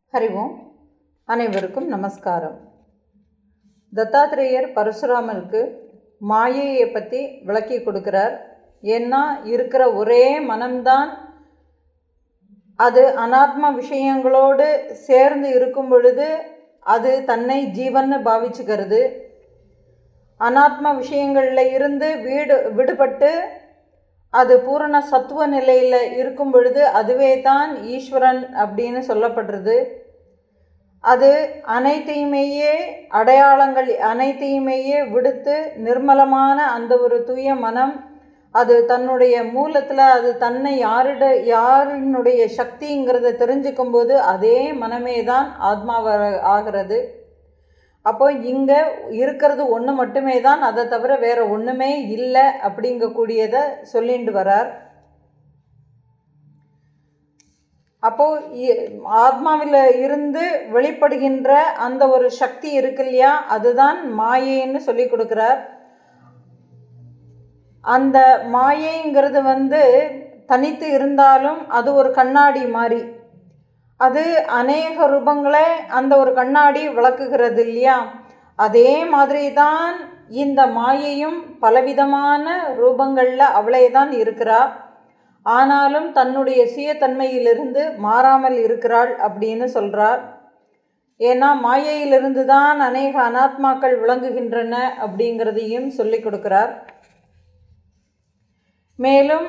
ஹரி ஓம் அனைவருக்கும் நமஸ்காரம் தத்தாத்திரேயர் பரசுராமருக்கு மாயையை பற்றி விளக்கி கொடுக்கிறார் ஏன்னா இருக்கிற ஒரே மனம்தான் அது அனாத்ம விஷயங்களோடு சேர்ந்து இருக்கும் பொழுது அது தன்னை ஜீவன்னு பாவிச்சுக்கிறது அனாத்ம விஷயங்களில் இருந்து வீடு விடுபட்டு அது பூரண சத்துவ நிலையில் இருக்கும் பொழுது அதுவே தான் ஈஸ்வரன் அப்படின்னு சொல்லப்படுறது அது அனைத்தையுமேயே அடையாளங்கள் அனைத்தையுமேயே விடுத்து நிர்மலமான அந்த ஒரு தூய மனம் அது தன்னுடைய மூலத்தில் அது தன்னை யாரிட யாரினுடைய சக்திங்கிறத தெரிஞ்சுக்கும் போது அதே மனமே தான் ஆத்மாவ ஆகிறது அப்போ இங்கே இருக்கிறது ஒன்று மட்டுமே தான் அதை தவிர வேற ஒன்றுமே இல்லை அப்படிங்கக்கூடியதை சொல்லிட்டு வரார் அப்போ ஆத்மாவில் இருந்து வெளிப்படுகின்ற அந்த ஒரு சக்தி இருக்கு இல்லையா அதுதான் மாயைன்னு சொல்லி கொடுக்குறார் அந்த மாயைங்கிறது வந்து தனித்து இருந்தாலும் அது ஒரு கண்ணாடி மாதிரி அது அநேக ரூபங்களை அந்த ஒரு கண்ணாடி விளக்குகிறது இல்லையா அதே மாதிரி தான் இந்த மாயையும் பலவிதமான ரூபங்களில் அவளே தான் இருக்கிறா ஆனாலும் தன்னுடைய சுயத்தன்மையிலிருந்து மாறாமல் இருக்கிறாள் அப்படின்னு சொல்கிறார் ஏன்னா மாயையிலிருந்து தான் அநேக அனாத்மாக்கள் விளங்குகின்றன அப்படிங்கிறதையும் சொல்லி கொடுக்கிறார் மேலும்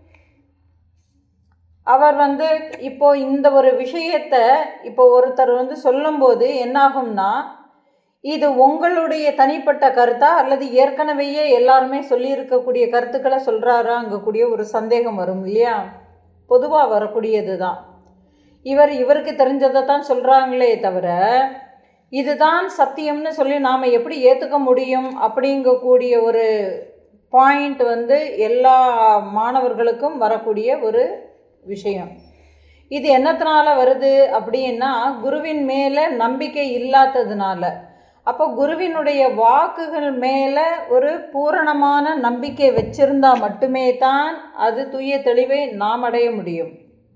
அவர் வந்து இப்போ இந்த ஒரு விஷயத்தை இப்போ ஒருத்தர் வந்து சொல்லும்போது என்னாகும்னா இது உங்களுடைய தனிப்பட்ட கருத்தா அல்லது ஏற்கனவேயே எல்லாருமே சொல்லியிருக்கக்கூடிய கருத்துக்களை சொல்கிறாராங்கக்கூடிய ஒரு சந்தேகம் வரும் இல்லையா பொதுவாக வரக்கூடியது தான் இவர் இவருக்கு தெரிஞ்சதை தான் சொல்கிறாங்களே தவிர இதுதான் சத்தியம்னு சொல்லி நாம் எப்படி ஏற்றுக்க முடியும் அப்படிங்கக்கூடிய ஒரு பாயிண்ட் வந்து எல்லா மாணவர்களுக்கும் வரக்கூடிய ஒரு விஷயம் இது என்னத்தினால வருது அப்படின்னா குருவின் மேலே நம்பிக்கை இல்லாததுனால அப்போ குருவினுடைய வாக்குகள் மேலே ஒரு பூரணமான நம்பிக்கை வச்சிருந்தா மட்டுமே தான் அது தூய தெளிவை நாம் அடைய முடியும்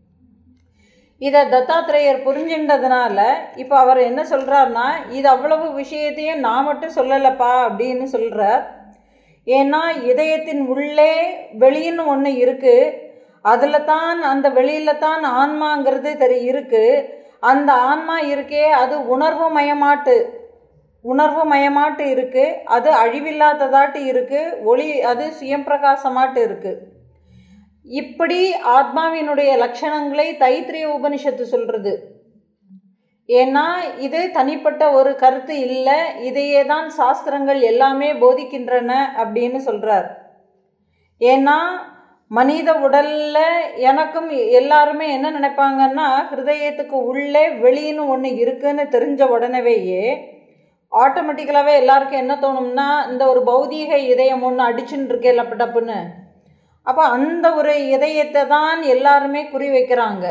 இதை தத்தாத்திரேயர் புரிஞ்சின்றதுனால இப்போ அவர் என்ன சொல்கிறாருன்னா இது அவ்வளவு விஷயத்தையும் நான் மட்டும் சொல்லலப்பா அப்படின்னு சொல்கிறார் ஏன்னா இதயத்தின் உள்ளே வெளியின்னு ஒன்று இருக்குது அதில் தான் அந்த வெளியில் தான் ஆன்மாங்கிறது தெரி இருக்குது அந்த ஆன்மா இருக்கே அது உணர்வு மயமாட்டு உணர்வு மயமாட்டு இருக்குது அது அழிவில்லாததாட்டு இருக்குது ஒளி அது சுயம்பிரகாசமாட்டு இருக்குது இப்படி ஆத்மாவினுடைய லட்சணங்களை தைத்திரிய உபனிஷத்து சொல்கிறது ஏன்னா இது தனிப்பட்ட ஒரு கருத்து இல்லை இதையே தான் சாஸ்திரங்கள் எல்லாமே போதிக்கின்றன அப்படின்னு சொல்கிறார் ஏன்னா மனித உடலில் எனக்கும் எல்லாருமே என்ன நினைப்பாங்கன்னா ஹிருதயத்துக்கு உள்ளே வெளியின்னு ஒன்று இருக்குன்னு தெரிஞ்ச உடனேவேயே ஆட்டோமேட்டிக்கலாகவே எல்லாருக்கும் என்ன தோணும்னா இந்த ஒரு பௌதீக இதயம் ஒன்று அடிச்சுன்னு இருக்கே டப்புன்னு அப்போ அந்த ஒரு இதயத்தை தான் எல்லாருமே குறி வைக்கிறாங்க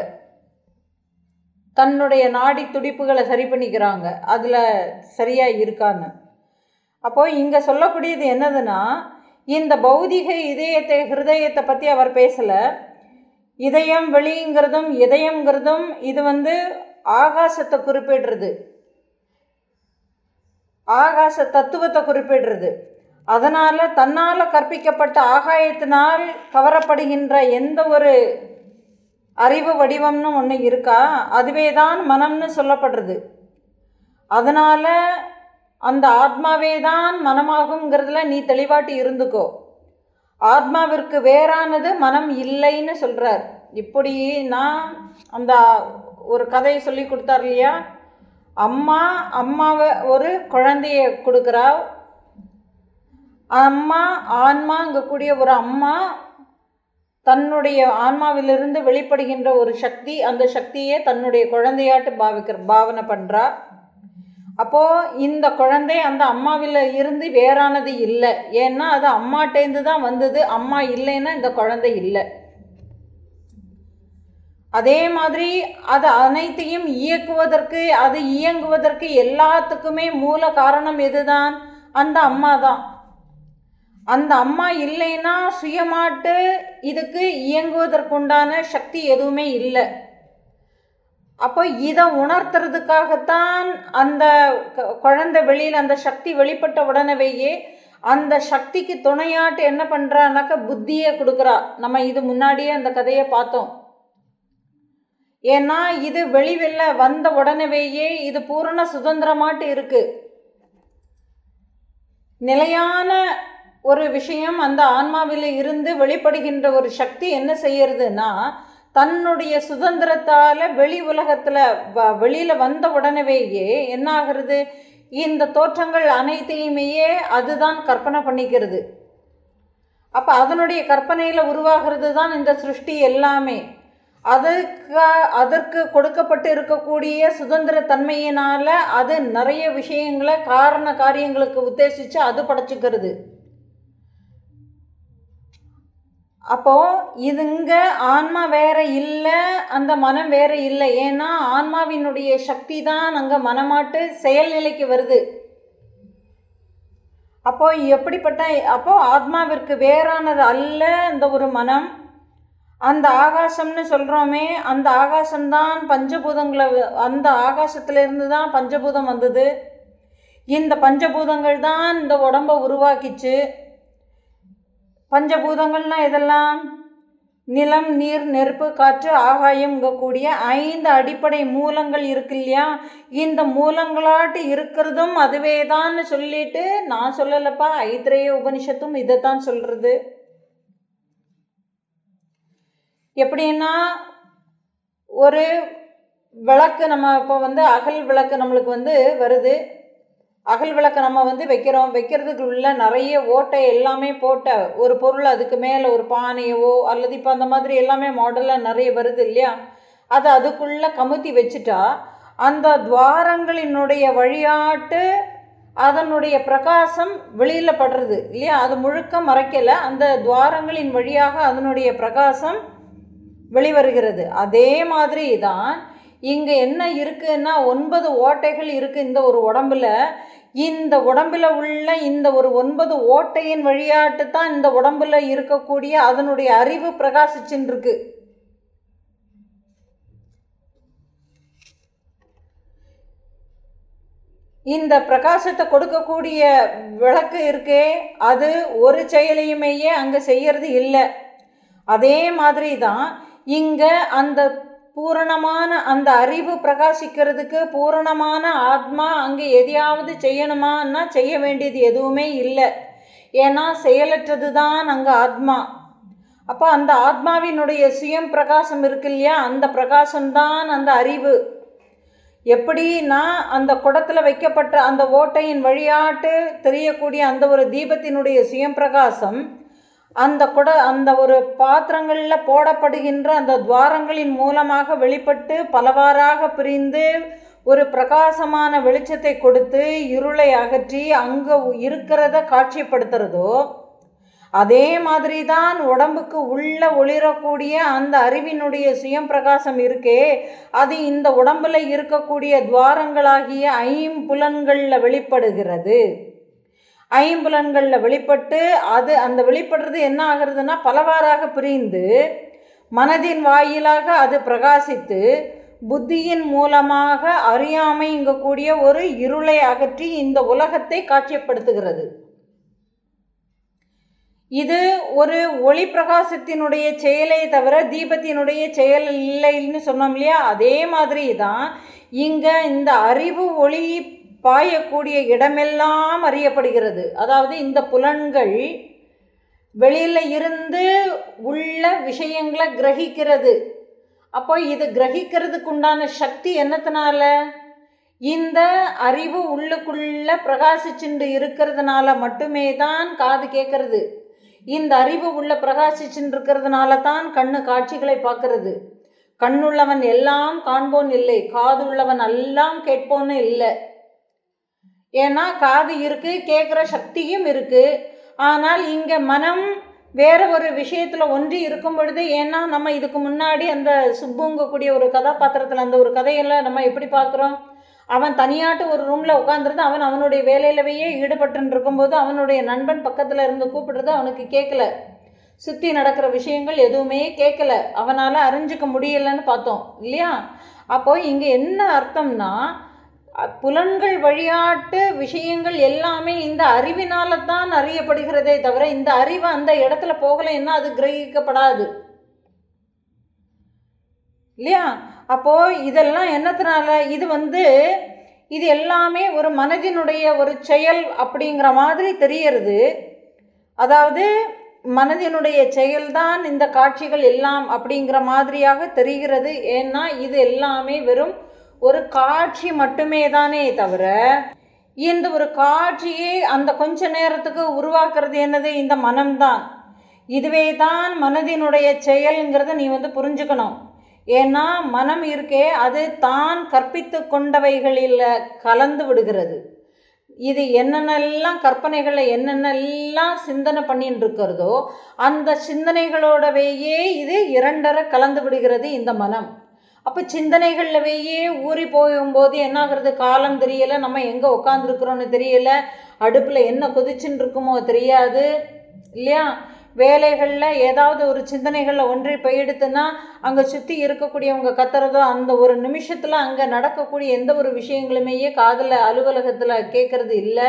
தன்னுடைய நாடி துடிப்புகளை சரி பண்ணிக்கிறாங்க அதில் சரியாக இருக்கான்னு அப்போது இங்கே சொல்லக்கூடியது என்னதுன்னா இந்த பௌதிக இதயத்தை ஹிருதயத்தை பற்றி அவர் பேசலை இதயம் வெளிங்கிறதும் இதயங்கிறதும் இது வந்து ஆகாசத்தை குறிப்பிடுறது ஆகாச தத்துவத்தை குறிப்பிடுறது அதனால் தன்னால் கற்பிக்கப்பட்ட ஆகாயத்தினால் கவரப்படுகின்ற எந்த ஒரு அறிவு வடிவம்னு ஒன்று இருக்கா அதுவே தான் மனம்னு சொல்லப்படுறது அதனால் அந்த ஆத்மாவே தான் மனமாகுங்கிறதுல நீ தெளிவாட்டி இருந்துக்கோ ஆத்மாவிற்கு வேறானது மனம் இல்லைன்னு சொல்கிறார் இப்படி நான் அந்த ஒரு கதையை சொல்லி கொடுத்தார் இல்லையா அம்மா அம்மாவை ஒரு குழந்தைய கொடுக்குறா அம்மா ஆன்மாங்கக்கூடிய ஒரு அம்மா தன்னுடைய ஆன்மாவிலிருந்து வெளிப்படுகின்ற ஒரு சக்தி அந்த சக்தியை தன்னுடைய குழந்தையாட்டு பாவிக்கிற பாவனை பண்ணுறா அப்போது இந்த குழந்தை அந்த அம்மாவில் இருந்து வேறானது இல்லை ஏன்னா அது அம்மாட்டேந்து தான் வந்தது அம்மா இல்லைன்னா இந்த குழந்தை இல்லை அதே மாதிரி அது அனைத்தையும் இயக்குவதற்கு அது இயங்குவதற்கு எல்லாத்துக்குமே மூல காரணம் எதுதான் அந்த அம்மா தான் அந்த அம்மா இல்லைன்னா சுயமாட்டு இதுக்கு இயங்குவதற்குண்டான சக்தி எதுவுமே இல்லை அப்போ இதை உணர்த்துறதுக்காகத்தான் அந்த க- குழந்தை வெளியில் அந்த சக்தி வெளிப்பட்ட உடனேயே அந்த சக்திக்கு துணையாட்டு என்ன பண்ணுறானாக்கா புத்தியை கொடுக்குறா நம்ம இது முன்னாடியே அந்த கதையை பார்த்தோம் ஏன்னா இது வெளிவெல்ல வந்த உடனேயே இது பூரண சுதந்திரமாட்டு இருக்கு நிலையான ஒரு விஷயம் அந்த ஆன்மாவில் இருந்து வெளிப்படுகின்ற ஒரு சக்தி என்ன செய்யறதுன்னா தன்னுடைய சுதந்திரத்தால வெளி உலகத்துல வ- வெளியில வந்த உடனேயே என்ன ஆகுறது இந்த தோற்றங்கள் அனைத்தையுமே அதுதான் கற்பனை பண்ணிக்கிறது அப்ப அதனுடைய கற்பனையில உருவாகிறது தான் இந்த சிருஷ்டி எல்லாமே அதற்கு அதற்கு கொடுக்கப்பட்டு இருக்கக்கூடிய சுதந்திர தன்மையினால அது நிறைய விஷயங்களை காரண காரியங்களுக்கு உத்தேசிச்சு அது படைச்சுக்கிறது அப்போ இதுங்க ஆன்மா வேற இல்லை அந்த மனம் வேற இல்லை ஏன்னா ஆன்மாவினுடைய சக்தி தான் அங்க மனமாட்டு செயல்நிலைக்கு வருது அப்போ எப்படிப்பட்ட அப்போ ஆத்மாவிற்கு வேறானது அல்ல இந்த ஒரு மனம் அந்த ஆகாசம்னு சொல்கிறோமே அந்த ஆகாசம்தான் பஞ்சபூதங்களை அந்த ஆகாசத்திலிருந்து தான் பஞ்சபூதம் வந்தது இந்த பஞ்சபூதங்கள் தான் இந்த உடம்பை உருவாக்கிச்சு பஞ்சபூதங்கள்னா இதெல்லாம் நிலம் நீர் நெருப்பு காற்று ஆகாயம்ங்கக்கூடிய ஐந்து அடிப்படை மூலங்கள் இருக்கு இல்லையா இந்த மூலங்களாட்டு இருக்கிறதும் அதுவே தான் சொல்லிட்டு நான் சொல்லலப்பா ஐத்திரேய உபனிஷத்தும் இதைத்தான் சொல்றது எப்படின்னா ஒரு விளக்கு நம்ம இப்போ வந்து அகல் விளக்கு நம்மளுக்கு வந்து வருது அகல் விளக்கு நம்ம வந்து வைக்கிறோம் வைக்கிறதுக்கு உள்ள நிறைய ஓட்டை எல்லாமே போட்ட ஒரு பொருள் அதுக்கு மேலே ஒரு பானையவோ அல்லது இப்போ அந்த மாதிரி எல்லாமே மாடலாக நிறைய வருது இல்லையா அதை அதுக்குள்ளே கமுத்தி வச்சுட்டா அந்த துவாரங்களினுடைய வழியாட்டு அதனுடைய பிரகாசம் வெளியில் படுறது இல்லையா அது முழுக்க மறைக்கலை அந்த துவாரங்களின் வழியாக அதனுடைய பிரகாசம் வெளிவருகிறது அதே மாதிரி தான் இங்கே என்ன இருக்குன்னா ஒன்பது ஓட்டைகள் இருக்கு இந்த ஒரு உடம்புல இந்த உடம்புல உள்ள இந்த ஒரு ஒன்பது ஓட்டையின் வழியாட்டு தான் இந்த உடம்புல இருக்கக்கூடிய அதனுடைய அறிவு பிரகாசிச்சுன்னு இருக்கு இந்த பிரகாசத்தை கொடுக்கக்கூடிய விளக்கு இருக்கே அது ஒரு செயலையுமேயே அங்கே செய்யறது இல்லை அதே மாதிரி தான் இங்கே அந்த பூரணமான அந்த அறிவு பிரகாசிக்கிறதுக்கு பூரணமான ஆத்மா அங்கே எதையாவது செய்யணுமான்னா செய்ய வேண்டியது எதுவுமே இல்லை ஏன்னா செயலற்றது தான் அங்கே ஆத்மா அப்போ அந்த ஆத்மாவினுடைய சுயம் பிரகாசம் இருக்கு இல்லையா அந்த பிரகாசம்தான் அந்த அறிவு எப்படின்னா அந்த குடத்துல வைக்கப்பட்ட அந்த ஓட்டையின் வழியாட்டு தெரியக்கூடிய அந்த ஒரு தீபத்தினுடைய சுயம் பிரகாசம் அந்த குட அந்த ஒரு பாத்திரங்களில் போடப்படுகின்ற அந்த துவாரங்களின் மூலமாக வெளிப்பட்டு பலவாறாக பிரிந்து ஒரு பிரகாசமான வெளிச்சத்தை கொடுத்து இருளை அகற்றி அங்கே இருக்கிறத காட்சிப்படுத்துறதோ அதே மாதிரி தான் உடம்புக்கு உள்ள ஒளிரக்கூடிய அந்த அறிவினுடைய சுயம் பிரகாசம் இருக்கே அது இந்த உடம்புல இருக்கக்கூடிய துவாரங்களாகிய ஐம்புலன்களில் வெளிப்படுகிறது ஐம்புலன்களில் வெளிப்பட்டு அது அந்த வெளிப்படுறது என்ன ஆகுறதுன்னா பலவாறாக பிரிந்து மனதின் வாயிலாக அது பிரகாசித்து புத்தியின் மூலமாக அறியாமைங்கக்கூடிய ஒரு இருளை அகற்றி இந்த உலகத்தை காட்சிப்படுத்துகிறது இது ஒரு ஒளி பிரகாசத்தினுடைய செயலை தவிர தீபத்தினுடைய செயல் இல்லைன்னு சொன்னோம் இல்லையா அதே மாதிரி தான் இங்கே இந்த அறிவு ஒளி பாயக்கூடிய இடமெல்லாம் அறியப்படுகிறது அதாவது இந்த புலன்கள் வெளியில இருந்து உள்ள விஷயங்களை கிரகிக்கிறது அப்போ இது கிரகிக்கிறதுக்கு உண்டான சக்தி என்னத்தினால இந்த அறிவு உள்ளுக்குள்ள பிரகாசிச்சுண்டு இருக்கிறதுனால மட்டுமே தான் காது கேட்கறது இந்த அறிவு உள்ள பிரகாசிச்சுட்டு இருக்கிறதுனால தான் கண்ணு காட்சிகளை பார்க்கறது கண்ணுள்ளவன் எல்லாம் காண்போன் இல்லை காது உள்ளவன் எல்லாம் கேட்போன்னு இல்லை ஏன்னா காது இருக்கு கேட்குற சக்தியும் இருக்கு ஆனால் இங்க மனம் வேற ஒரு விஷயத்துல ஒன்றி இருக்கும் பொழுது ஏன்னா நம்ம இதுக்கு முன்னாடி அந்த சுப்புங்கக்கூடிய ஒரு கதாபாத்திரத்துல அந்த ஒரு கதையில நம்ம எப்படி பார்க்குறோம் அவன் தனியாட்டு ஒரு ரூம்ல உட்காந்துருந்து அவன் அவனுடைய வேலையிலவே ஈடுபட்டு இருக்கும்போது அவனுடைய நண்பன் பக்கத்துல இருந்து கூப்பிடுறது அவனுக்கு கேட்கல சுற்றி நடக்கிற விஷயங்கள் எதுவுமே கேட்கல அவனால் அறிஞ்சிக்க முடியலைன்னு பார்த்தோம் இல்லையா அப்போ இங்கே என்ன அர்த்தம்னா அ- புலன்கள் வழியாட்டு விஷயங்கள் எல்லாமே இந்த அறிவினால தான் அறியப்படுகிறதே தவிர இந்த அறிவு அந்த இடத்துல போகலைன்னா அது கிரகிக்கப்படாது இல்லையா அப்போ இதெல்லாம் என்னத்தினால இது வந்து இது எல்லாமே ஒரு மனதினுடைய ஒரு செயல் அப்படிங்கிற மாதிரி தெரியறது அதாவது மனதினுடைய செயல்தான் இந்த காட்சிகள் எல்லாம் அப்படிங்கிற மாதிரியாக தெரிகிறது ஏன்னா இது எல்லாமே வெறும் ஒரு காட்சி மட்டுமே தானே தவிர இந்த ஒரு காட்சியை அந்த கொஞ்ச நேரத்துக்கு உருவாக்குறது என்னது இந்த மனம்தான் இதுவே தான் மனதினுடைய செயல்ங்கிறத நீ வந்து புரிஞ்சுக்கணும் ஏன்னா மனம் இருக்கே அது தான் கற்பித்து கொண்டவைகளில் கலந்து விடுகிறது இது என்னென்னலாம் கற்பனைகளை என்னென்னலாம் சிந்தனை பண்ணிட்டு இருக்கிறதோ அந்த சிந்தனைகளோடவேயே இது இரண்டரை கலந்து விடுகிறது இந்த மனம் அப்போ சிந்தனைகள்லவேயே ஊறி போகும்போது என்ன ஆகுறது காலம் தெரியல நம்ம எங்கே உட்காந்துருக்குறோன்னு தெரியல அடுப்பில் என்ன கொதிச்சுன்னு இருக்குமோ தெரியாது இல்லையா வேலைகளில் ஏதாவது ஒரு சிந்தனைகளில் ஒன்றி போயிடுத்துன்னா அங்கே சுற்றி இருக்கக்கூடியவங்க கத்துறதோ அந்த ஒரு நிமிஷத்தில் அங்கே நடக்கக்கூடிய எந்த ஒரு விஷயங்களுமே காதில் அலுவலகத்தில் கேட்கறது இல்லை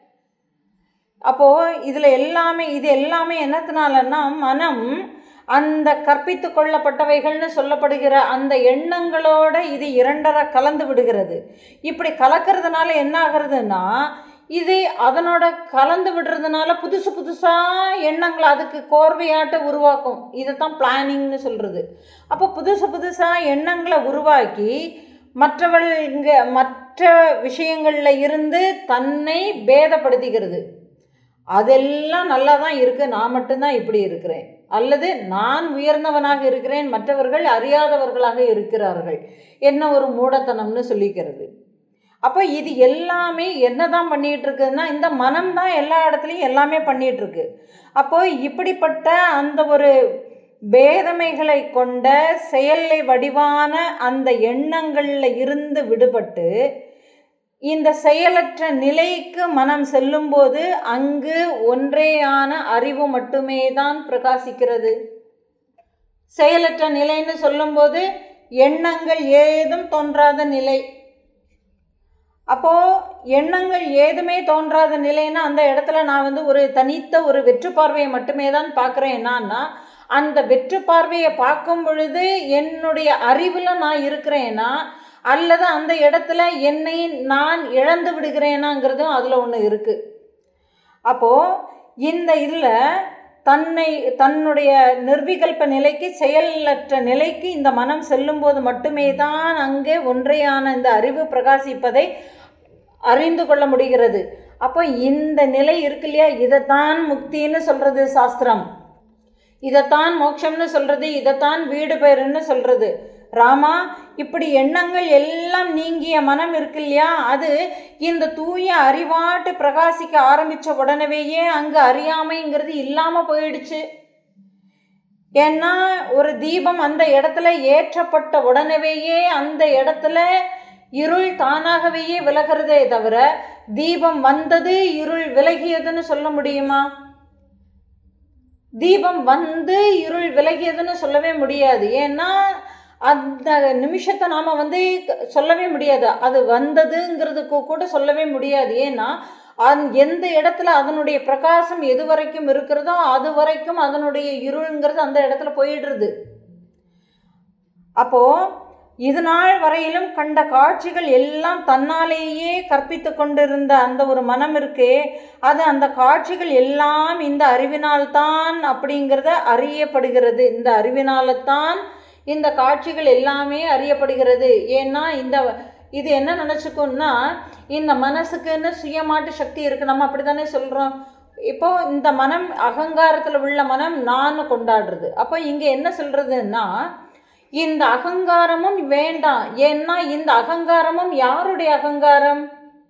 அப்போது இதில் எல்லாமே இது எல்லாமே என்னத்தினாலன்னா மனம் அந்த கற்பித்து கொள்ளப்பட்டவைகள்னு சொல்லப்படுகிற அந்த எண்ணங்களோட இது இரண்டரை கலந்து விடுகிறது இப்படி கலக்கிறதுனால என்ன ஆகுறதுன்னா இது அதனோட கலந்து விடுறதுனால புதுசு புதுசாக எண்ணங்களை அதுக்கு கோர்வையாட்ட உருவாக்கும் இதை தான் பிளானிங்னு சொல்கிறது அப்போ புதுசு புதுசாக எண்ணங்களை உருவாக்கி மற்றவள் இங்கே மற்ற விஷயங்களில் இருந்து தன்னை பேதப்படுத்திக்கிறது அதெல்லாம் நல்லா தான் இருக்குது நான் மட்டும்தான் இப்படி இருக்கிறேன் அல்லது நான் உயர்ந்தவனாக இருக்கிறேன் மற்றவர்கள் அறியாதவர்களாக இருக்கிறார்கள் என்ன ஒரு மூடத்தனம்னு சொல்லிக்கிறது அப்போ இது எல்லாமே என்ன தான் பண்ணிகிட்டு இருக்குதுன்னா இந்த மனம் தான் எல்லா இடத்துலையும் எல்லாமே பண்ணிகிட்டு இருக்கு அப்போ இப்படிப்பட்ட அந்த ஒரு பேதமைகளை கொண்ட செயலை வடிவான அந்த எண்ணங்களில் இருந்து விடுபட்டு இந்த செயலற்ற நிலைக்கு மனம் செல்லும்போது அங்கு ஒன்றேயான அறிவு மட்டுமே தான் பிரகாசிக்கிறது செயலற்ற நிலைன்னு சொல்லும்போது எண்ணங்கள் ஏதும் தோன்றாத நிலை அப்போ எண்ணங்கள் ஏதுமே தோன்றாத நிலைன்னா அந்த இடத்துல நான் வந்து ஒரு தனித்த ஒரு வெற்று பார்வையை மட்டுமே தான் பார்க்குறேன் என்னன்னா அந்த வெற்று பார்வையை பார்க்கும் பொழுது என்னுடைய அறிவில் நான் இருக்கிறேன்னா அல்லது அந்த இடத்துல என்னை நான் இழந்து விடுகிறேனாங்கிறதும் அதில் ஒன்று இருக்குது அப்போது இந்த இதில் தன்னை தன்னுடைய நிர்விகல்ப நிலைக்கு செயலற்ற நிலைக்கு இந்த மனம் செல்லும்போது மட்டுமே தான் அங்கே ஒன்றையான இந்த அறிவு பிரகாசிப்பதை அறிந்து கொள்ள முடிகிறது அப்போ இந்த நிலை இருக்கு இல்லையா இதைத்தான் முக்தின்னு சொல்கிறது சாஸ்திரம் இதைத்தான் மோட்சம்னு சொல்கிறது இதைத்தான் வீடு பேருன்னு சொல்கிறது ராமா இப்படி எண்ணங்கள் எல்லாம் நீங்கிய மனம் இருக்கு இல்லையா அது இந்த தூய அறிவாட்டு பிரகாசிக்க ஆரம்பித்த உடனேயே அங்கே அறியாமைங்கிறது இல்லாமல் போயிடுச்சு ஏன்னா ஒரு தீபம் அந்த இடத்துல ஏற்றப்பட்ட உடனேயே அந்த இடத்துல இருள் தானாகவே விலகிறதே தவிர தீபம் வந்தது இருள் விலகியதுன்னு சொல்ல முடியுமா தீபம் வந்து இருள் விலகியதுன்னு சொல்லவே முடியாது ஏன்னா அந்த நிமிஷத்தை நாம் வந்து சொல்லவே முடியாது அது வந்ததுங்கிறதுக்கு கூட சொல்லவே முடியாது ஏன்னா அந் எந்த இடத்துல அதனுடைய பிரகாசம் எது வரைக்கும் இருக்கிறதோ அது வரைக்கும் அதனுடைய இருள்ங்கிறது அந்த இடத்துல போயிடுறது அப்போ இது நாள் வரையிலும் கண்ட காட்சிகள் எல்லாம் தன்னாலேயே கற்பித்து கொண்டிருந்த அந்த ஒரு மனம் இருக்கே அது அந்த காட்சிகள் எல்லாம் இந்த அறிவினால்தான் அப்படிங்கிறத அறியப்படுகிறது இந்த அறிவினால்தான் இந்த காட்சிகள் எல்லாமே அறியப்படுகிறது ஏன்னா இந்த இது என்ன நினச்சிக்கோன்னா இந்த மனசுக்குன்னு சுயமாட்டு சக்தி இருக்குது நம்ம அப்படி தானே சொல்கிறோம் இப்போ இந்த மனம் அகங்காரத்தில் உள்ள மனம் நான் கொண்டாடுறது அப்போ இங்கே என்ன சொல்கிறதுன்னா இந்த அகங்காரமும் வேண்டாம் ஏன்னா இந்த அகங்காரமும் யாருடைய அகங்காரம்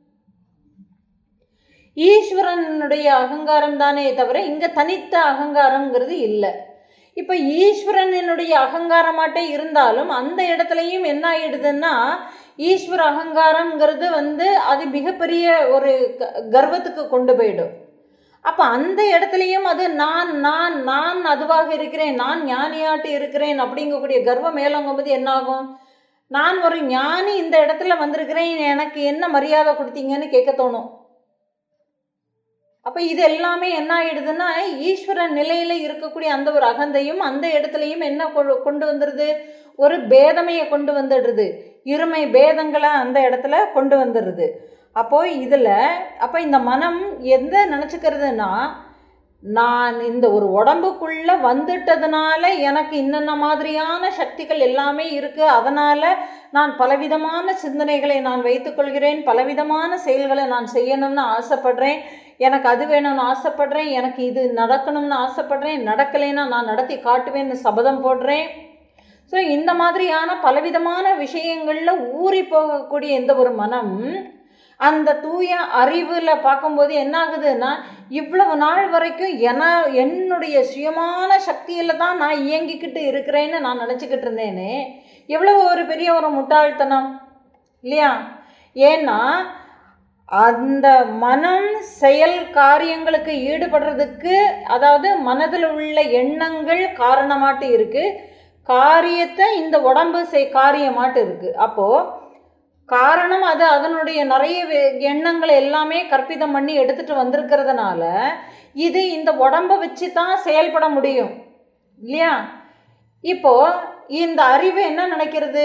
ஈஸ்வரனுடைய அகங்காரம் தானே தவிர இங்கே தனித்த அகங்காரங்கிறது இல்லை இப்போ ஈஸ்வரனுடைய அகங்காரமாட்டே இருந்தாலும் அந்த இடத்துலையும் என்ன ஆயிடுதுன்னா ஈஸ்வர அகங்காரங்கிறது வந்து அது மிகப்பெரிய ஒரு கர்வத்துக்கு கொண்டு போயிடும் அப்போ அந்த இடத்துலையும் அது நான் நான் நான் அதுவாக இருக்கிறேன் நான் ஞானியாட்டு இருக்கிறேன் அப்படிங்கக்கூடிய கர்வம் மேலோங்கும்போது என்னாகும் நான் ஒரு ஞானி இந்த இடத்துல வந்திருக்கிறேன் எனக்கு என்ன மரியாதை கொடுத்தீங்கன்னு கேட்க தோணும் அப்போ இது எல்லாமே என்ன ஆயிடுதுன்னா ஈஸ்வர நிலையில இருக்கக்கூடிய அந்த ஒரு அகந்தையும் அந்த இடத்துலையும் என்ன கொ- கொண்டு வந்துடுது ஒரு பேதமையை கொண்டு வந்துடுது இருமை பேதங்களை அந்த இடத்துல கொண்டு வந்துடுது அப்போ இதில் அப்போ இந்த மனம் எந்த நினச்சிக்கிறதுனா நான் இந்த ஒரு உடம்புக்குள்ள வந்துட்டதுனால எனக்கு இன்னென்ன மாதிரியான சக்திகள் எல்லாமே இருக்கு அதனால நான் பலவிதமான சிந்தனைகளை நான் வைத்துக்கொள்கிறேன் பலவிதமான செயல்களை நான் செய்யணும்னு ஆசைப்படுறேன் எனக்கு அது வேணும்னு ஆசைப்படுறேன் எனக்கு இது நடக்கணும்னு ஆசைப்படுறேன் நடக்கலைன்னா நான் நடத்தி காட்டுவேன்னு சபதம் போடுறேன் ஸோ இந்த மாதிரியான பலவிதமான விஷயங்களில் ஊறி போகக்கூடிய இந்த ஒரு மனம் அந்த தூய அறிவில் பார்க்கும்போது என்ன ஆகுதுன்னா இவ்வளவு நாள் வரைக்கும் என என்னுடைய சுயமான சக்தியில் தான் நான் இயங்கிக்கிட்டு இருக்கிறேன்னு நான் நினச்சிக்கிட்டு இருந்தேனே எவ்வளவு ஒரு பெரிய ஒரு முட்டாள்தனம் இல்லையா ஏன்னா அந்த மனம் செயல் காரியங்களுக்கு ஈடுபடுறதுக்கு அதாவது மனதில் உள்ள எண்ணங்கள் காரணமாட்டு இருக்கு காரியத்தை இந்த உடம்பு செய் காரியமாட்டு இருக்கு அப்போ காரணம் அது அதனுடைய நிறைய வே- எண்ணங்களை எல்லாமே கற்பிதம் பண்ணி எடுத்துட்டு வந்திருக்கிறதுனால இது இந்த உடம்பை வச்சு தான் செயல்பட முடியும் இல்லையா இப்போ இந்த அறிவு என்ன நினைக்கிறது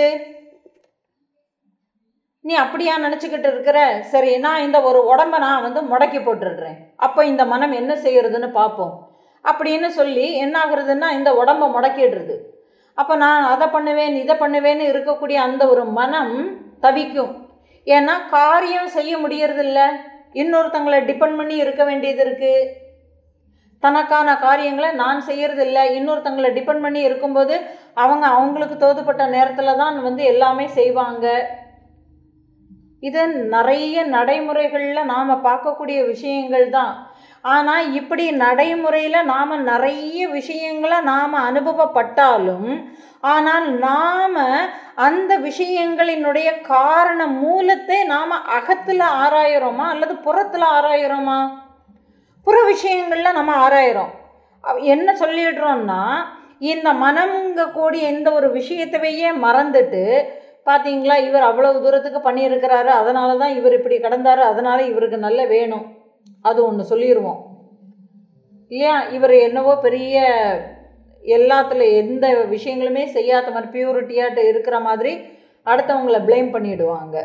நீ அப்படியா நினச்சிக்கிட்டு இருக்கிற சரி நான் இந்த ஒரு உடம்ப நான் வந்து முடக்கி போட்டுடுறேன் அப்போ இந்த மனம் என்ன செய்யறதுன்னு பார்ப்போம் அப்படின்னு சொல்லி என்ன ஆகுறதுன்னா இந்த உடம்ப முடக்கிடுறது அப்போ நான் அதை பண்ணுவேன் இதை பண்ணுவேன்னு இருக்கக்கூடிய அந்த ஒரு மனம் தவிக்கும் ஏன்னா காரியம் செய்ய முடியறதில்ல இன்னொருத்தங்களை டிபெண்ட் பண்ணி இருக்க வேண்டியது இருக்குது தனக்கான காரியங்களை நான் செய்யறதில்ல இன்னொருத்தங்களை டிபெண்ட் பண்ணி இருக்கும்போது அவங்க அவங்களுக்கு தோதுப்பட்ட நேரத்தில் தான் வந்து எல்லாமே செய்வாங்க இது நிறைய நடைமுறைகளில் நாம் பார்க்கக்கூடிய விஷயங்கள் தான் ஆனால் இப்படி நடைமுறையில் நாம் நிறைய விஷயங்களை நாம் அனுபவப்பட்டாலும் ஆனால் நாம் அந்த விஷயங்களினுடைய காரண மூலத்தை நாம் அகத்தில் ஆராயிறோமா அல்லது புறத்தில் ஆராயிறோமா புற விஷயங்களில் நம்ம ஆராயிறோம் அவ- என்ன சொல்லிடுறோம்னா இந்த மனம்ங்க கூடிய இந்த ஒரு விஷயத்தவையே மறந்துட்டு பார்த்தீங்களா இவர் அவ்வளவு தூரத்துக்கு பண்ணியிருக்கிறாரு அதனால தான் இவர் இப்படி கடந்தாரு அதனால இவருக்கு நல்ல வேணும் அது ஒன்று சொல்லிடுவோம் இல்லையா இவர் என்னவோ பெரிய எல்லாத்துல எந்த விஷயங்களுமே செய்யாத மாதிரி பியூரிட்டியாட்டு இருக்கிற மாதிரி அடுத்தவங்கள ப்ளேம் பண்ணிடுவாங்க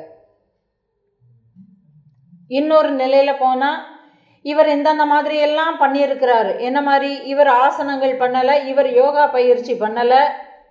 இன்னொரு நிலையில போனா இவர் இந்தந்த மாதிரி எல்லாம் பண்ணியிருக்கிறாரு என்ன மாதிரி இவர் ஆசனங்கள் பண்ணலை இவர் யோகா பயிற்சி பண்ணலை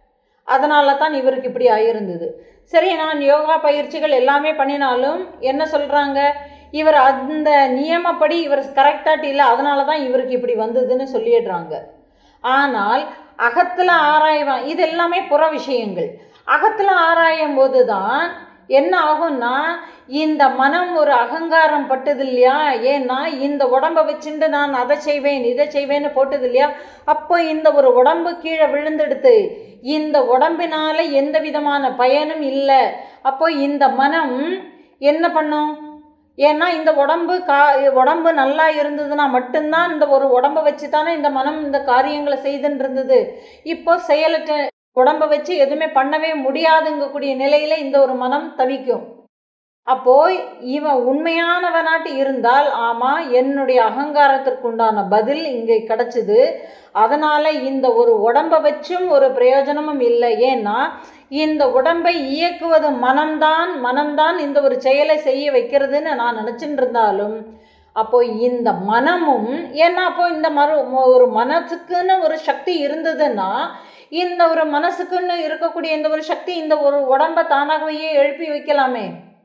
அதனால தான் இவருக்கு இப்படி ஆயிருந்தது சரி நான் யோகா பயிற்சிகள் எல்லாமே பண்ணினாலும் என்ன சொல்கிறாங்க இவர் அந்த நியமப்படி இவர் கரெக்டாட்டு இல்லை அதனால தான் இவருக்கு இப்படி வந்ததுன்னு சொல்லிடுறாங்க ஆனால் அகத்தில் ஆராய்வான் இது எல்லாமே புற விஷயங்கள் அகத்தில் ஆராயும் போது தான் என்ன ஆகும்னா இந்த மனம் ஒரு அகங்காரம் பட்டது இல்லையா ஏன்னா இந்த உடம்பை வச்சுட்டு நான் அதை செய்வேன் இதை செய்வேன்னு போட்டது இல்லையா அப்போ இந்த ஒரு உடம்பு கீழே விழுந்தெடுத்து இந்த உடம்பினால எந்த விதமான பயனும் இல்லை அப்போ இந்த மனம் என்ன பண்ணும் ஏன்னா இந்த உடம்பு கா உடம்பு நல்லா இருந்ததுன்னா மட்டும்தான் இந்த ஒரு உடம்பை வச்சு தானே இந்த மனம் இந்த காரியங்களை செய்துன்னு இருந்தது இப்போ செயலற்ற உடம்பை வச்சு எதுவுமே பண்ணவே முடியாதுங்கக்கூடிய நிலையில இந்த ஒரு மனம் தவிக்கும் அப்போ இவன் உண்மையானவனாட்டு இருந்தால் ஆமா என்னுடைய அகங்காரத்திற்கு உண்டான பதில் இங்கே கிடைச்சிது அதனால இந்த ஒரு உடம்பை வச்சும் ஒரு பிரயோஜனமும் இல்லை ஏன்னா இந்த உடம்பை இயக்குவது மனம்தான் மனம்தான் இந்த ஒரு செயலை செய்ய வைக்கிறதுன்னு நான் நினச்சிட்டு இருந்தாலும் அப்போ இந்த மனமும் ஏன்னா அப்போ இந்த மறு ஒரு மனசுக்குன்னு ஒரு சக்தி இருந்ததுன்னா இந்த ஒரு மனசுக்குன்னு இருக்கக்கூடிய இந்த ஒரு சக்தி இந்த ஒரு உடம்பை தானாகவே எழுப்பி வைக்கலாமே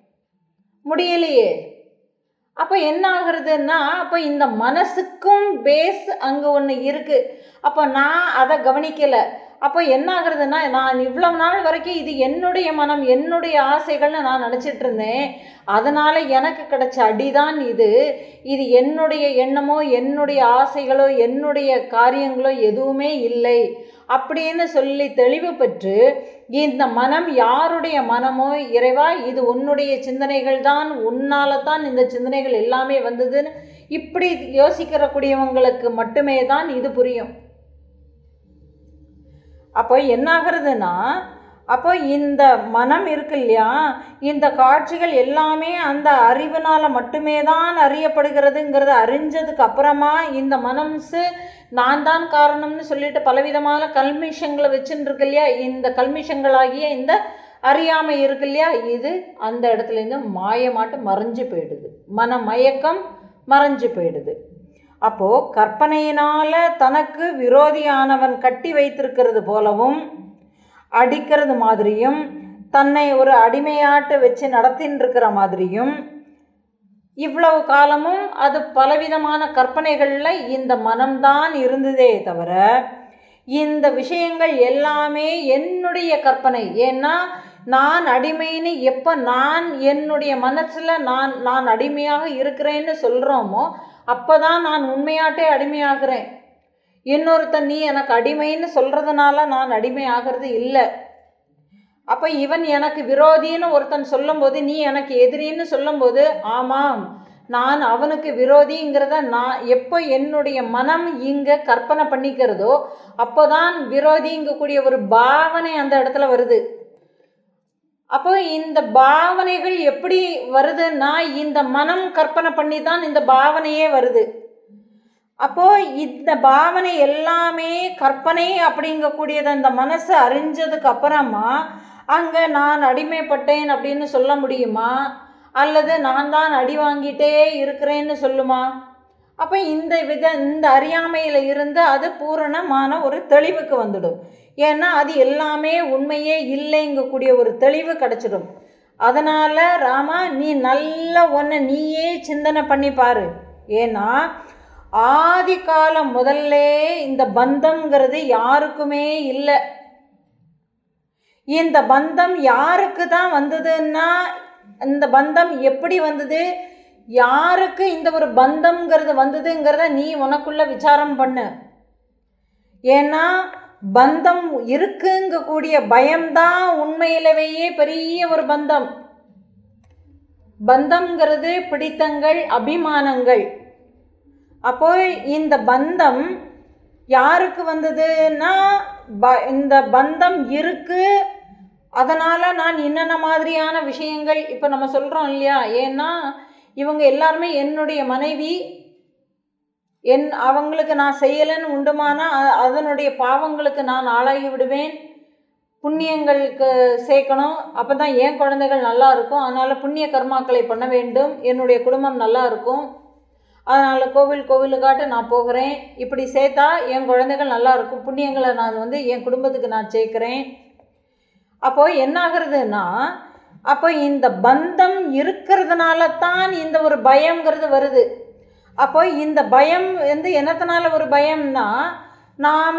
முடியலையே அப்போ என்ன ஆகுறதுன்னா அப்போ இந்த மனசுக்கும் பேஸ் அங்கே ஒன்று இருக்குது அப்போ நான் அதை கவனிக்கலை அப்போ என்ன ஆகுறதுன்னா நான் இவ்வளவு நாள் வரைக்கும் இது என்னுடைய மனம் என்னுடைய ஆசைகள்னு நான் நினச்சிட்டு இருந்தேன் அதனால் எனக்கு கிடைச்ச அடிதான் இது இது என்னுடைய எண்ணமோ என்னுடைய ஆசைகளோ என்னுடைய காரியங்களோ எதுவுமே இல்லை அப்படின்னு சொல்லி தெளிவு பெற்று இந்த மனம் யாருடைய மனமோ இறைவா இது உன்னுடைய சிந்தனைகள் தான் உன்னால தான் இந்த சிந்தனைகள் எல்லாமே வந்ததுன்னு இப்படி யோசிக்கிற கூடியவங்களுக்கு மட்டுமே தான் இது புரியும் அப்போ என்ன ஆகுறதுன்னா அப்போ இந்த மனம் இருக்கு இல்லையா இந்த காட்சிகள் எல்லாமே அந்த அறிவினால் மட்டுமே தான் அறியப்படுகிறதுங்கிறத அறிஞ்சதுக்கு அப்புறமா இந்த மனசு நான் தான் காரணம்னு சொல்லிட்டு பலவிதமான கல்மிஷங்களை வச்சுட்டு இருக்கு இல்லையா இந்த கல்மிஷங்களாகிய இந்த அறியாமை இருக்கு இல்லையா இது அந்த இடத்துலேருந்து மாயமாட்டு மறைஞ்சு போயிடுது மன மயக்கம் மறைஞ்சு போயிடுது அப்போ கற்பனையினால தனக்கு விரோதியானவன் கட்டி வைத்திருக்கிறது போலவும் அடிக்கிறது மாதிரியும் தன்னை ஒரு அடிமையாட்டு வச்சு நடத்தின்னு இருக்கிற மாதிரியும் இவ்வளவு காலமும் அது பலவிதமான கற்பனைகளில் இந்த மனம்தான் இருந்ததே தவிர இந்த விஷயங்கள் எல்லாமே என்னுடைய கற்பனை ஏன்னா நான் அடிமைன்னு எப்போ நான் என்னுடைய மனசில் நான் நான் அடிமையாக இருக்கிறேன்னு சொல்கிறோமோ அப்போ தான் நான் உண்மையாட்டே அடிமையாகிறேன் இன்னொருத்தன் நீ எனக்கு அடிமைன்னு சொல்கிறதுனால நான் அடிமை ஆகிறது இல்லை அப்போ இவன் எனக்கு விரோதின்னு ஒருத்தன் சொல்லும்போது நீ எனக்கு எதிரின்னு சொல்லும்போது ஆமாம் நான் அவனுக்கு விரோதிங்கிறத நான் எப்போ என்னுடைய மனம் இங்கே கற்பனை பண்ணிக்கிறதோ அப்போ தான் விரோதிங்கக்கூடிய ஒரு பாவனை அந்த இடத்துல வருது அப்போ இந்த பாவனைகள் எப்படி வருதுன்னா இந்த மனம் கற்பனை பண்ணி தான் இந்த பாவனையே வருது அப்போ இந்த பாவனை எல்லாமே கற்பனை அப்படிங்கக்கூடியது அந்த மனசு அறிஞ்சதுக்கு அப்புறமா அங்கே நான் அடிமைப்பட்டேன் அப்படின்னு சொல்ல முடியுமா அல்லது நான் தான் அடி வாங்கிட்டே இருக்கிறேன்னு சொல்லுமா அப்போ இந்த வித இந்த அறியாமையில் இருந்து அது பூரணமான ஒரு தெளிவுக்கு வந்துடும் ஏன்னா அது எல்லாமே உண்மையே இல்லைங்கக்கூடிய ஒரு தெளிவு கிடச்சிடும் அதனால் ராமா நீ நல்ல ஒன்றை நீயே சிந்தனை பண்ணி பாரு ஏன்னா ஆதி காலம் முதல்ல இந்த பந்தம்ங்கிறது யாருக்குமே இல்லை இந்த பந்தம் யாருக்கு தான் வந்ததுன்னா இந்த பந்தம் எப்படி வந்தது யாருக்கு இந்த ஒரு பந்தம்ங்கிறது வந்ததுங்கிறத நீ உனக்குள்ள விசாரம் பண்ணு ஏன்னா பந்தம் இருக்குங்கக்கூடிய பயம்தான் உண்மையிலவேயே பெரிய ஒரு பந்தம் பந்தம்ங்கிறது பிடித்தங்கள் அபிமானங்கள் அப்போ இந்த பந்தம் யாருக்கு வந்ததுன்னா ப இந்த பந்தம் இருக்கு அதனால் நான் என்னென்ன மாதிரியான விஷயங்கள் இப்போ நம்ம சொல்கிறோம் இல்லையா ஏன்னா இவங்க எல்லாருமே என்னுடைய மனைவி என் அவங்களுக்கு நான் செய்யலைன்னு உண்டுமானா அ- அதனுடைய பாவங்களுக்கு நான் ஆளாகி விடுவேன் புண்ணியங்களுக்கு சேர்க்கணும் அப்போ தான் என் குழந்தைகள் நல்லா இருக்கும் அதனால் புண்ணிய கர்மாக்களை பண்ண வேண்டும் என்னுடைய குடும்பம் நல்லா இருக்கும் அதனால் கோவில் கோவிலுக்காட்டு நான் போகிறேன் இப்படி சேர்த்தா என் குழந்தைகள் நல்லா இருக்கும் புண்ணியங்களை நான் வந்து என் குடும்பத்துக்கு நான் சேர்க்குறேன் அப்போது என்ன ஆகுறதுன்னா அப்போ இந்த பந்தம் இருக்கிறதுனால தான் இந்த ஒரு பயம்ங்கிறது வருது அப்போ இந்த பயம் வந்து என்னத்தினால ஒரு பயம்னா நாம்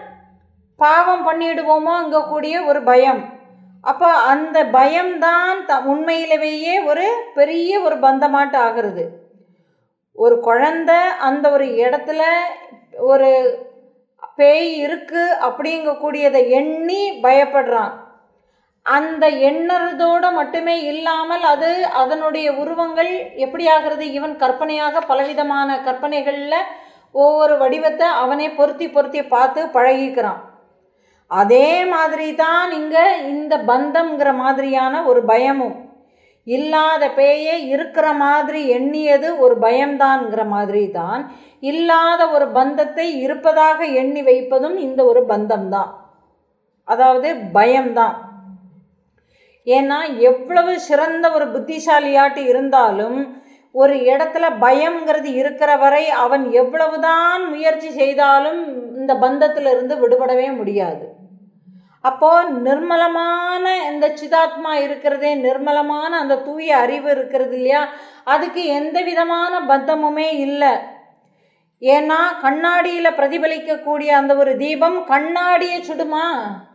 பாவம் பண்ணிடுவோமோங்கக்கூடிய ஒரு பயம் அப்போ அந்த பயம்தான் த உண்மையிலவேயே ஒரு பெரிய ஒரு பந்தமாட்டு ஆகிறது ஒரு குழந்தை அந்த ஒரு இடத்துல ஒரு பேய் இருக்கு அப்படிங்கக்கூடியதை எண்ணி பயப்படுறான் அந்த எண்ணறதோடு மட்டுமே இல்லாமல் அது அதனுடைய உருவங்கள் எப்படி ஆகிறது இவன் கற்பனையாக பலவிதமான கற்பனைகளில் ஒவ்வொரு வடிவத்தை அவனே பொருத்தி பொருத்தி பார்த்து பழகிக்கிறான் அதே மாதிரி தான் இங்கே இந்த பந்தம்ங்கிற மாதிரியான ஒரு பயமும் இல்லாத பேயே இருக்கிற மாதிரி எண்ணியது ஒரு பயம்தான்ங்கிற மாதிரி தான் இல்லாத ஒரு பந்தத்தை இருப்பதாக எண்ணி வைப்பதும் இந்த ஒரு பந்தம்தான் அதாவது பயம்தான் ஏன்னா எவ்வளவு சிறந்த ஒரு புத்திசாலியாட்டு இருந்தாலும் ஒரு இடத்துல பயம்ங்கிறது இருக்கிற வரை அவன் எவ்வளவுதான் முயற்சி செய்தாலும் இந்த பந்தத்திலிருந்து விடுபடவே முடியாது அப்போ நிர்மலமான இந்த சிதாத்மா இருக்கிறதே நிர்மலமான அந்த தூய அறிவு இருக்கிறது இல்லையா அதுக்கு எந்த விதமான பந்தமுமே இல்லை ஏன்னா கண்ணாடியில் பிரதிபலிக்கக்கூடிய அந்த ஒரு தீபம் கண்ணாடியை சுடுமா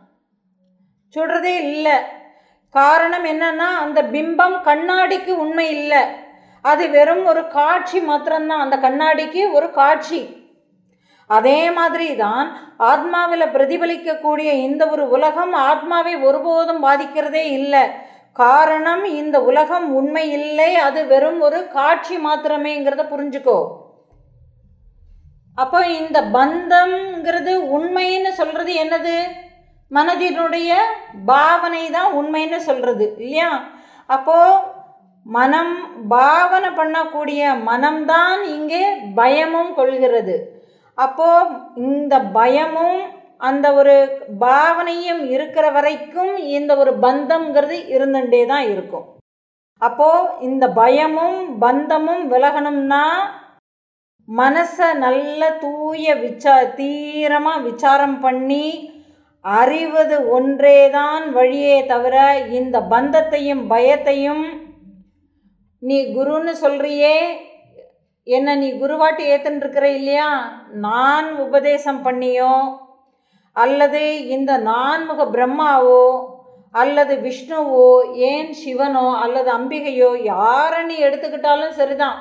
சுடுறதே இல்லை காரணம் என்னன்னா அந்த பிம்பம் கண்ணாடிக்கு உண்மை இல்லை அது வெறும் ஒரு காட்சி மாத்திரம்தான் அந்த கண்ணாடிக்கு ஒரு காட்சி அதே மாதிரி தான் ஆத்மாவில் பிரதிபலிக்கக்கூடிய இந்த ஒரு உலகம் ஆத்மாவை ஒருபோதும் பாதிக்கிறதே இல்லை காரணம் இந்த உலகம் உண்மை இல்லை அது வெறும் ஒரு காட்சி மாத்திரமேங்கிறத புரிஞ்சுக்கோ அப்போ இந்த பந்தம்ங்கிறது உண்மைன்னு சொல்றது என்னது மனதினுடைய பாவனை தான் உண்மைன்னு சொல்றது இல்லையா அப்போ மனம் பாவனை பண்ணக்கூடிய மனம்தான் இங்கே பயமும் கொள்கிறது அப்போ இந்த பயமும் அந்த ஒரு பாவனையும் இருக்கிற வரைக்கும் இந்த ஒரு பந்தம்ங்கிறது இருந்துட்டே தான் இருக்கும் அப்போ இந்த பயமும் பந்தமும் விலகணும்னா மனசை நல்ல தூய விச்சா தீரமாக விசாரம் பண்ணி அறிவது ஒன்றேதான் வழியே தவிர இந்த பந்தத்தையும் பயத்தையும் நீ குருன்னு சொல்றியே என்ன நீ குருவாட்டி ஏத்துன்னு இருக்கிற இல்லையா நான் உபதேசம் பண்ணியோ அல்லது இந்த நான்முக பிரம்மாவோ அல்லது விஷ்ணுவோ ஏன் சிவனோ அல்லது அம்பிகையோ யாரை நீ எடுத்துக்கிட்டாலும் சரிதான்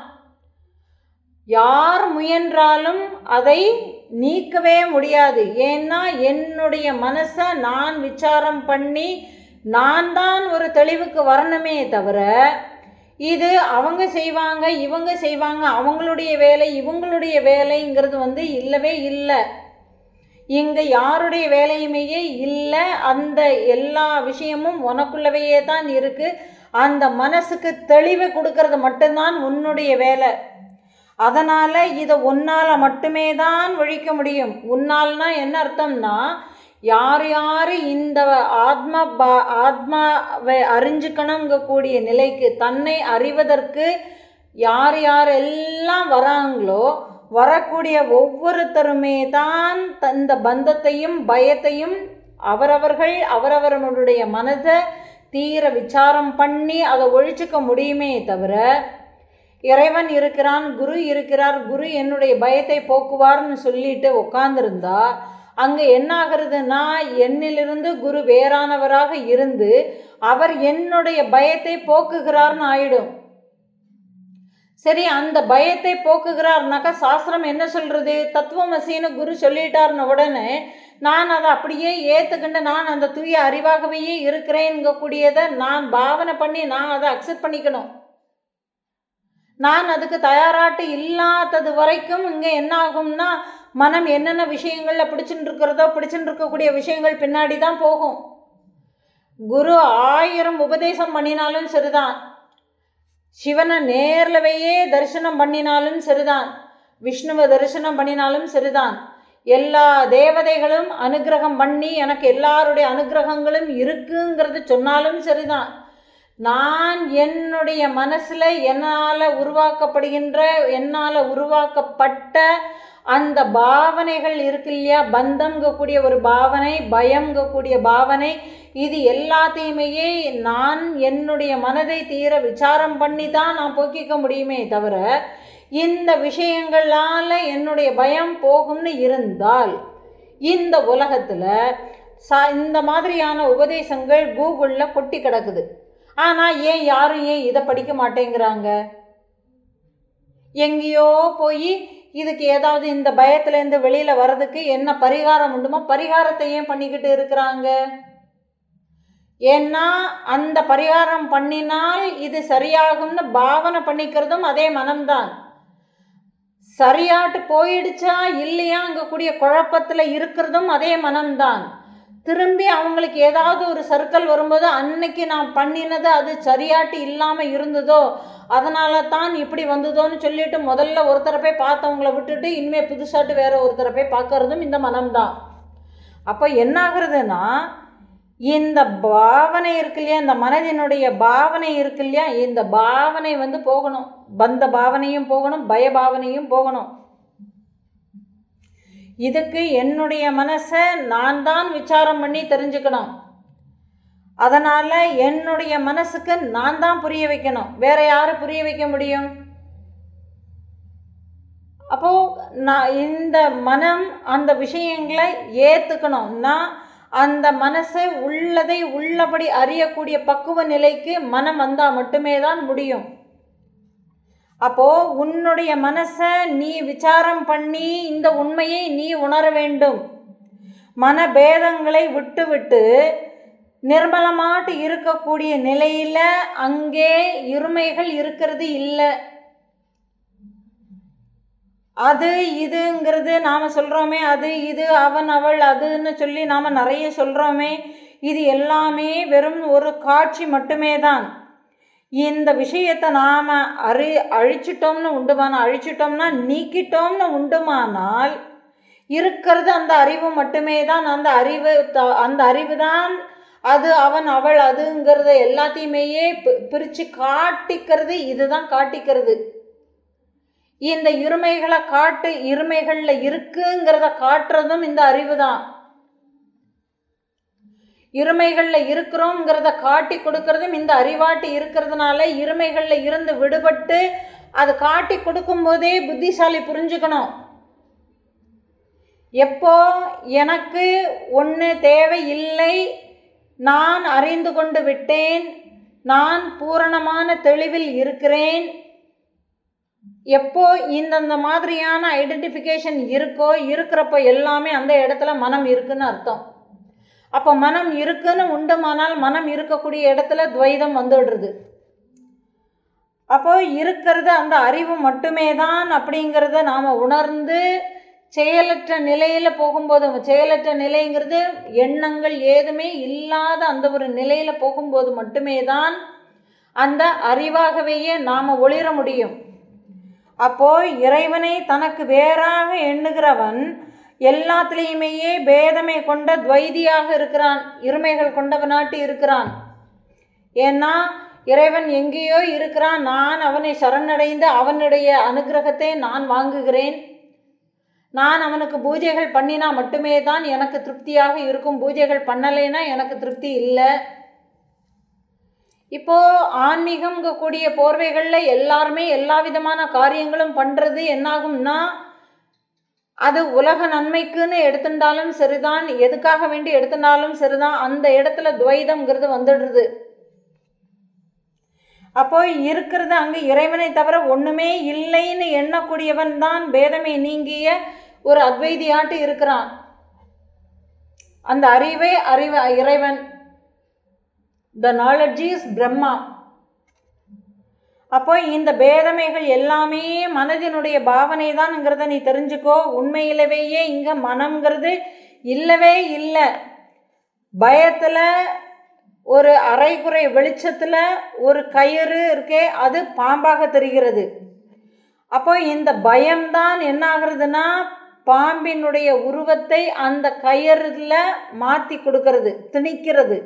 யார் முயன்றாலும் அதை நீக்கவே முடியாது ஏன்னா என்னுடைய மனசை நான் விசாரம் பண்ணி நான் தான் ஒரு தெளிவுக்கு வரணுமே தவிர இது அவங்க செய்வாங்க இவங்க செய்வாங்க அவங்களுடைய வேலை இவங்களுடைய வேலைங்கிறது வந்து இல்லவே இல்லை இங்கே யாருடைய வேலையுமே இல்லை அந்த எல்லா விஷயமும் உனக்குள்ளவையே தான் இருக்கு அந்த மனசுக்கு தெளிவை கொடுக்கறது மட்டும்தான் உன்னுடைய வேலை அதனால இதை உன்னால மட்டுமே தான் ஒழிக்க முடியும் உன்னால்னா என்ன அர்த்தம்னா யார் யார் இந்த ஆத்மா பா ஆத்மாவை அறிஞ்சுக்கணுங்கக்கூடிய நிலைக்கு தன்னை அறிவதற்கு யார் யார் எல்லாம் வராங்களோ வரக்கூடிய ஒவ்வொருத்தருமே தான் இந்த பந்தத்தையும் பயத்தையும் அவரவர்கள் அவரவர்களுடைய மனதை தீர விசாரம் பண்ணி அதை ஒழிச்சுக்க முடியுமே தவிர இறைவன் இருக்கிறான் குரு இருக்கிறார் குரு என்னுடைய பயத்தை போக்குவார்னு சொல்லிட்டு உட்காந்துருந்தா அங்கே என்ன ஆகுறதுன்னா என்னிலிருந்து குரு வேறானவராக இருந்து அவர் என்னுடைய பயத்தை போக்குகிறார்னு ஆயிடும் சரி அந்த பயத்தை போக்குகிறார்னாக்கா சாஸ்திரம் என்ன சொல்றது தத்துவமசின்னு குரு சொல்லிட்டார்னு உடனே நான் அதை அப்படியே ஏற்றுக்கிண்டு நான் அந்த தூய அறிவாகவே இருக்கிறேங்கக்கூடியதை நான் பாவனை பண்ணி நான் அதை அக்செப்ட் பண்ணிக்கணும் நான் அதுக்கு தயாராட்டு இல்லாதது வரைக்கும் இங்கே என்ன ஆகும்னா மனம் என்னென்ன விஷயங்களில் பிடிச்சுட்டு இருக்கிறதோ பிடிச்சுட்டு இருக்கக்கூடிய விஷயங்கள் பின்னாடி தான் போகும் குரு ஆயிரம் உபதேசம் பண்ணினாலும் சரிதான் சிவனை நேர்லவையே தரிசனம் பண்ணினாலும் சரிதான் விஷ்ணுவை தரிசனம் பண்ணினாலும் சரிதான் எல்லா தேவதைகளும் அனுகிரகம் பண்ணி எனக்கு எல்லாருடைய அனுகிரகங்களும் இருக்குங்கிறது சொன்னாலும் சரிதான் நான் என்னுடைய மனசில் என்னால் உருவாக்கப்படுகின்ற என்னால் உருவாக்கப்பட்ட அந்த பாவனைகள் இருக்கு இல்லையா பந்தம்ங்கக்கூடிய ஒரு பாவனை பயம்ங்கக்கூடிய பாவனை இது எல்லாத்தையுமே நான் என்னுடைய மனதை தீர விசாரம் பண்ணி தான் நான் போக்கிக்க முடியுமே தவிர இந்த விஷயங்களால் என்னுடைய பயம் போகும்னு இருந்தால் இந்த உலகத்தில் ச இந்த மாதிரியான உபதேசங்கள் கூகுளில் கொட்டி கிடக்குது ஆனால் ஏன் யாரும் ஏன் இதை படிக்க மாட்டேங்கிறாங்க எங்கேயோ போய் இதுக்கு ஏதாவது இந்த பயத்துலேருந்து வெளியில் வர்றதுக்கு என்ன பரிகாரம் உண்டுமோ பரிகாரத்தை ஏன் பண்ணிக்கிட்டு இருக்கிறாங்க ஏன்னா அந்த பரிகாரம் பண்ணினால் இது சரியாகும்னு பாவனை பண்ணிக்கிறதும் அதே மனம்தான் சரியாட்டு போயிடுச்சா இல்லையாங்கக்கூடிய குழப்பத்தில் இருக்கிறதும் அதே மனம்தான் திரும்பி அவங்களுக்கு ஏதாவது ஒரு சர்க்கிள் வரும்போது அன்னைக்கு நான் பண்ணினது அது சரியாட்டு இல்லாமல் இருந்ததோ அதனால தான் இப்படி வந்ததோன்னு சொல்லிட்டு முதல்ல ஒருத்தரை போய் பார்த்தவங்கள விட்டுட்டு இனிமேல் புதுசாட்டு வேற ஒருத்தரை போய் பார்க்கறதும் இந்த மனம்தான் அப்போ என்ன ஆகுறதுன்னா இந்த பாவனை இருக்கு இல்லையா இந்த மனதினுடைய பாவனை இருக்கு இல்லையா இந்த பாவனை வந்து போகணும் பந்த பாவனையும் போகணும் பய பாவனையும் போகணும் இதுக்கு என்னுடைய மனசை நான் தான் விசாரம் பண்ணி தெரிஞ்சுக்கணும் அதனால் என்னுடைய மனசுக்கு நான் தான் புரிய வைக்கணும் வேற யாரு புரிய வைக்க முடியும் அப்போ நான் இந்த மனம் அந்த விஷயங்களை ஏற்றுக்கணும்னா அந்த மனசை உள்ளதை உள்ளபடி அறியக்கூடிய பக்குவ நிலைக்கு மனம் வந்தால் மட்டுமே தான் முடியும் அப்போ உன்னுடைய மனசை நீ விசாரம் பண்ணி இந்த உண்மையை நீ உணர வேண்டும் மனபேதங்களை விட்டுவிட்டு நிர்மலமாட்டு இருக்கக்கூடிய நிலையில அங்கே இருமைகள் இருக்கிறது இல்லை அது இதுங்கிறது நாம சொல்றோமே அது இது அவன் அவள் அதுன்னு சொல்லி நாம நிறைய சொல்றோமே இது எல்லாமே வெறும் ஒரு காட்சி மட்டுமே தான் இந்த விஷயத்தை நாம அறி அழிச்சிட்டோம்னு உண்டுமானால் அழிச்சிட்டோம்னா நீக்கிட்டோம்னு உண்டுமானால் இருக்கிறது அந்த அறிவு மட்டுமே தான் அந்த அறிவு த- அந்த அறிவு தான் அது அவன் அவள் அதுங்கிறத எல்லாத்தையுமேயே பி- பிரிச்சு காட்டிக்கிறது இதுதான் காட்டிக்கிறது இந்த இருமைகளை காட்டு இருமைகள்ல இருக்குங்கிறத காட்டுறதும் இந்த அறிவு தான் இருமைகள்ல இருக்கிறோங்கிறத காட்டி கொடுக்கறதும் இந்த அறிவாட்டி இருக்கிறதுனால இருமைகள்ல இருந்து விடுபட்டு அது காட்டி கொடுக்கும் போதே புத்திசாலி புரிஞ்சுக்கணும் எப்போ எனக்கு ஒன்று தேவை இல்லை நான் அறிந்து கொண்டு விட்டேன் நான் பூரணமான தெளிவில் இருக்கிறேன் எப்போ இந்தந்த மாதிரியான ஐடென்டிஃபிகேஷன் இருக்கோ இருக்கிறப்போ எல்லாமே அந்த இடத்துல மனம் இருக்குன்னு அர்த்தம் அப்போ மனம் இருக்குன்னு உண்டுமானால் மனம் இருக்கக்கூடிய இடத்துல துவைதம் வந்துடுறது அப்போ இருக்கிறது அந்த அறிவு மட்டுமே தான் அப்படிங்கிறத நாம் உணர்ந்து செயலற்ற நிலையில போகும்போது செயலற்ற நிலைங்கிறது எண்ணங்கள் ஏதுமே இல்லாத அந்த ஒரு நிலையில போகும்போது மட்டுமே தான் அந்த அறிவாகவேயே நாம ஒளிர முடியும் அப்போ இறைவனை தனக்கு வேறாக எண்ணுகிறவன் எல்லாத்துலேயுமேயே பேதமை கொண்ட துவைதியாக இருக்கிறான் இருமைகள் கொண்டவனாட்டு இருக்கிறான் ஏன்னா இறைவன் எங்கேயோ இருக்கிறான் நான் அவனை சரணடைந்து அவனுடைய அனுகிரகத்தை நான் வாங்குகிறேன் நான் அவனுக்கு பூஜைகள் பண்ணினா மட்டுமே தான் எனக்கு திருப்தியாக இருக்கும் பூஜைகள் பண்ணலைன்னா எனக்கு திருப்தி இல்லை இப்போ ஆன்மீகம்ங்க கூடிய போர்வைகளில் எல்லாருமே எல்லா விதமான காரியங்களும் பண்ணுறது என்னாகும்னா அது உலக நன்மைக்குன்னு எடுத்துட்டாலும் சரிதான் எதுக்காக வேண்டி எடுத்துட்டாலும் சரிதான் அந்த இடத்துல துவைதம்ங்கிறது வந்துடுறது அப்போ இருக்கிறது அங்கே இறைவனை தவிர ஒண்ணுமே இல்லைன்னு எண்ணக்கூடியவன் தான் பேதமை நீங்கிய ஒரு அத்வைதியாட்டு இருக்கிறான் அந்த அறிவே அறிவு இறைவன் த நாலெட்ஜ் இஸ் பிரம்மா அப்போ இந்த பேதமைகள் எல்லாமே மனதினுடைய பாவனை தான்ங்கிறத நீ தெரிஞ்சுக்கோ உண்மையிலவேயே இங்க மனம்ங்கிறது இல்லவே இல்லை பயத்துல ஒரு அரைகுறை வெளிச்சத்துல ஒரு கயிறு இருக்கே அது பாம்பாக தெரிகிறது அப்போ இந்த பயம்தான் என்ன ஆகுறதுன்னா பாம்பினுடைய உருவத்தை அந்த கயிறுல மாத்தி கொடுக்கறது திணிக்கிறது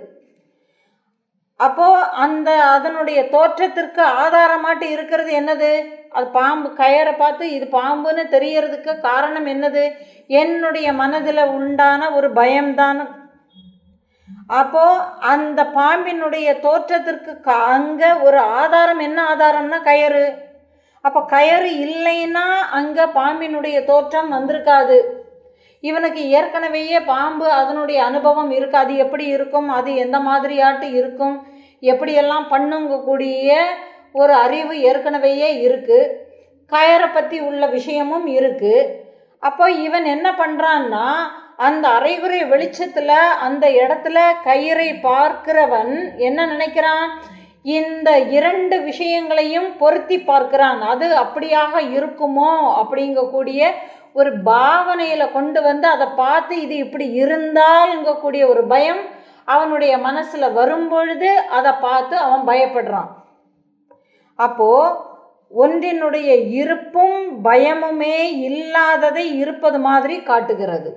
அப்போ அந்த அதனுடைய தோற்றத்திற்கு ஆதாரமாட்டு இருக்கிறது என்னது அது பாம்பு கயரை பார்த்து இது பாம்புன்னு தெரியறதுக்கு காரணம் என்னது என்னுடைய மனதில் உண்டான ஒரு பயம்தான் அப்போ அந்த பாம்பினுடைய தோற்றத்திற்கு க- அங்க ஒரு ஆதாரம் என்ன ஆதாரம்னா கயறு அப்போ கயறு இல்லைன்னா அங்க பாம்பினுடைய தோற்றம் வந்திருக்காது இவனுக்கு ஏற்கனவேயே பாம்பு அதனுடைய அனுபவம் இருக்கு அது எப்படி இருக்கும் அது எந்த மாதிரியாட்டு இருக்கும் எப்படியெல்லாம் பண்ணுங்கக்கூடிய ஒரு அறிவு ஏற்கனவேயே இருக்கு கயரை பற்றி உள்ள விஷயமும் இருக்கு அப்போ இவன் என்ன பண்ணுறான்னா அந்த அரைகுறை வெளிச்சத்தில் அந்த இடத்துல கயிறை பார்க்கிறவன் என்ன நினைக்கிறான் இந்த இரண்டு விஷயங்களையும் பொருத்தி பார்க்கிறான் அது அப்படியாக இருக்குமோ அப்படிங்கக்கூடிய ஒரு பாவனையில கொண்டு வந்து அதை பார்த்து இது இப்படி இருந்தால்ங்கக்கூடிய ஒரு பயம் அவனுடைய மனசுல வரும்பொழுது அதை பார்த்து அவன் பயப்படுறான் அப்போ ஒன்றினுடைய இருப்பும் பயமுமே இல்லாததை இருப்பது மாதிரி காட்டுகிறது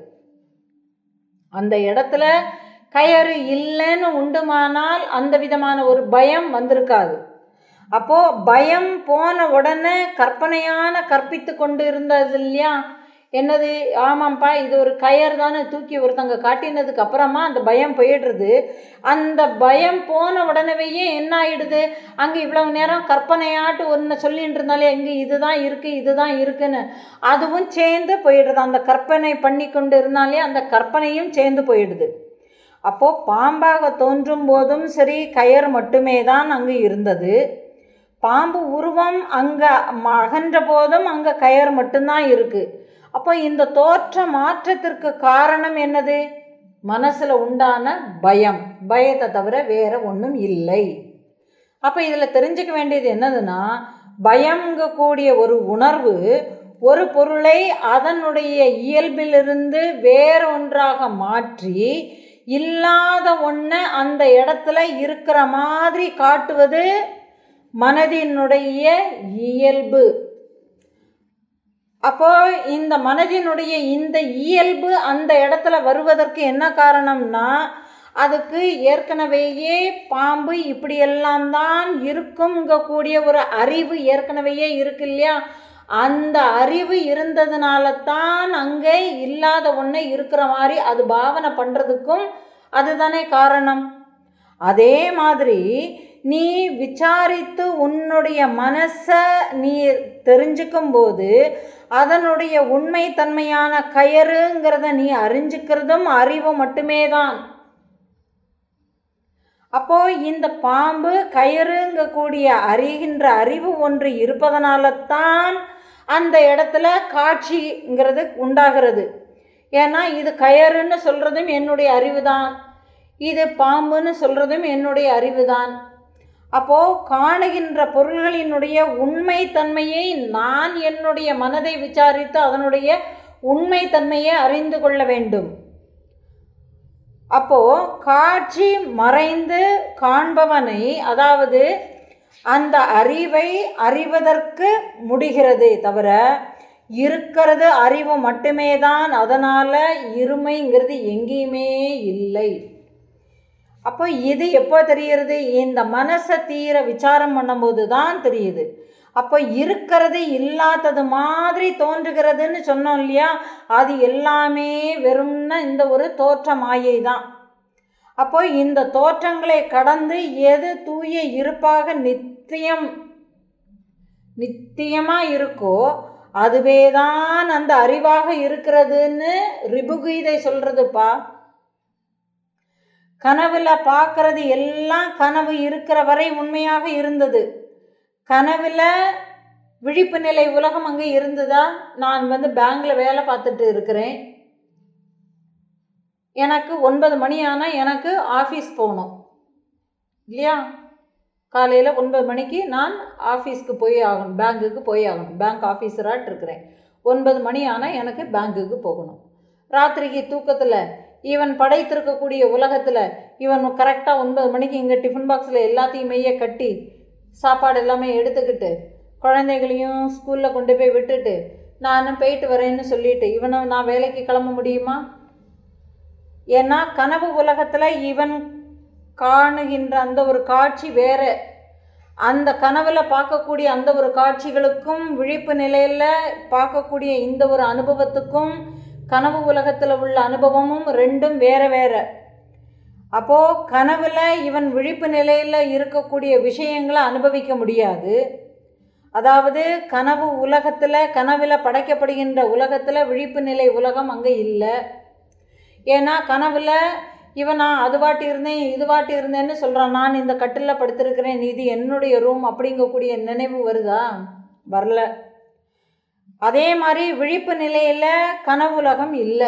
அந்த இடத்துல கயறு இல்லைன்னு உண்டுமானால் அந்த விதமான ஒரு பயம் வந்திருக்காது அப்போ பயம் போன உடனே கற்பனையான கற்பித்து கொண்டு இருந்தது இல்லையா என்னது ஆமாம்ப்பா இது ஒரு கயர் தானே தூக்கி ஒருத்தங்க காட்டினதுக்கு அப்புறமா அந்த பயம் போயிடுறது அந்த பயம் போன உடனேயே என்ன ஆயிடுது அங்கே இவ்வளவு நேரம் கற்பனையாட்டு ஒன்று சொல்லிட்டு இருந்தாலே இங்கே இதுதான் இருக்கு இதுதான் இருக்குன்னு அதுவும் சேர்ந்து போயிடுது அந்த கற்பனை பண்ணி கொண்டு இருந்தாலே அந்த கற்பனையும் சேர்ந்து போயிடுது அப்போ பாம்பாக தோன்றும் போதும் சரி கயர் மட்டுமே தான் அங்கு இருந்தது பாம்பு உருவம் அங்க ம- அகன்ற போதும் அங்க கயர் மட்டும்தான் இருக்கு அப்போ இந்த தோற்ற மாற்றத்திற்கு காரணம் என்னது மனசுல உண்டான பயம் பயத்தை தவிர வேற ஒன்றும் இல்லை அப்போ இதில் தெரிஞ்சுக்க வேண்டியது என்னதுன்னா பயங்கக்கூடிய ஒரு உணர்வு ஒரு பொருளை அதனுடைய இயல்பிலிருந்து வேற ஒன்றாக மாற்றி இல்லாத ஒன்றை அந்த இடத்துல இருக்கிற மாதிரி காட்டுவது மனதினுடைய இயல்பு அப்போ இந்த மனதினுடைய இந்த இயல்பு அந்த இடத்துல வருவதற்கு என்ன காரணம்னா அதுக்கு ஏற்கனவேயே பாம்பு இப்படியெல்லாம் தான் இருக்குங்கக்கூடிய ஒரு அறிவு ஏற்கனவேயே இருக்கு இல்லையா அந்த அறிவு இருந்ததுனால தான் அங்கே இல்லாத ஒன்று இருக்கிற மாதிரி அது பாவனை பண்ணுறதுக்கும் அதுதானே காரணம் அதே மாதிரி நீ விசாரித்து உன்னுடைய மனசை நீ தெரிஞ்சுக்கும் போது அதனுடைய உண்மைத்தன்மையான கயறுங்கிறத நீ அறிஞ்சுக்கிறதும் அறிவு மட்டுமே தான் அப்போ இந்த பாம்பு கயிறுங்கக்கூடிய அறிகின்ற அறிவு ஒன்று இருப்பதனால தான் அந்த இடத்துல காட்சிங்கிறது உண்டாகிறது ஏன்னா இது கயறுன்னு சொல்கிறதும் என்னுடைய அறிவு தான் இது பாம்புன்னு சொல்கிறதும் என்னுடைய அறிவு தான் அப்போது காணுகின்ற பொருள்களினுடைய உண்மைத்தன்மையை நான் என்னுடைய மனதை விசாரித்து அதனுடைய உண்மைத்தன்மையை அறிந்து கொள்ள வேண்டும் அப்போ காட்சி மறைந்து காண்பவனை அதாவது அந்த அறிவை அறிவதற்கு முடிகிறதே தவிர இருக்கிறது அறிவு மட்டுமே தான் அதனால் இருமைங்கிறது எங்கேயுமே இல்லை அப்போ இது எப்போ தெரிகிறது இந்த மனசை தீர விசாரம் பண்ணும்போது தான் தெரியுது அப்போ இருக்கிறது இல்லாதது மாதிரி தோன்றுகிறதுன்னு சொன்னோம் இல்லையா அது எல்லாமே வெறும்னா இந்த ஒரு தோற்ற மாயை தான் அப்போ இந்த தோற்றங்களை கடந்து எது தூய இருப்பாக நித்தியம் நித்தியமாக இருக்கோ அதுவே தான் அந்த அறிவாக இருக்கிறதுன்னு ரிபுகீதை சொல்றதுப்பா கனவுல பார்க்கறது எல்லாம் கனவு இருக்கிற வரை உண்மையாக இருந்தது கனவுல விழிப்பு நிலை உலகம் அங்கே இருந்ததா நான் வந்து பேங்க்ல வேலை பார்த்துட்டு இருக்கிறேன் எனக்கு ஒன்பது மணி ஆனால் எனக்கு ஆஃபீஸ் போகணும் இல்லையா காலையில் ஒன்பது மணிக்கு நான் ஆஃபீஸ்க்கு போய் ஆகணும் பேங்க்குக்கு போய் ஆகணும் பேங்க் ஆஃபீஸராக இருக்கிறேன் ஒன்பது மணி ஆனால் எனக்கு பேங்க்குக்கு போகணும் ராத்திரிக்கு தூக்கத்தில் இவன் படைத்திருக்கக்கூடிய உலகத்தில் இவன் கரெக்டாக ஒன்பது மணிக்கு இங்கே டிஃபன் பாக்ஸில் எல்லாத்தையுமே கட்டி சாப்பாடு எல்லாமே எடுத்துக்கிட்டு குழந்தைகளையும் ஸ்கூலில் கொண்டு போய் விட்டுட்டு நானும் போயிட்டு வரேன்னு சொல்லிட்டு இவனும் நான் வேலைக்கு கிளம்ப முடியுமா ஏன்னா கனவு உலகத்தில் இவன் காணுகின்ற அந்த ஒரு காட்சி வேற அந்த கனவுல பார்க்கக்கூடிய அந்த ஒரு காட்சிகளுக்கும் விழிப்பு நிலையில் பார்க்கக்கூடிய இந்த ஒரு அனுபவத்துக்கும் கனவு உலகத்தில் உள்ள அனுபவமும் ரெண்டும் வேற வேற அப்போ கனவுல இவன் விழிப்பு நிலையில் இருக்கக்கூடிய விஷயங்களை அனுபவிக்க முடியாது அதாவது கனவு உலகத்தில் கனவில் படைக்கப்படுகின்ற உலகத்தில் விழிப்பு நிலை உலகம் அங்கே இல்லை ஏன்னா கனவுல இவன் நான் அதுவாட்டி இருந்தேன் இதுவாட்டி இருந்தேன்னு சொல்கிறான் நான் இந்த கட்டிலில் படுத்திருக்கிறேன் இது என்னுடைய ரூம் அப்படிங்கக்கூடிய நினைவு வருதா வரல அதே மாதிரி விழிப்பு நிலையில் கனவுலகம் இல்லை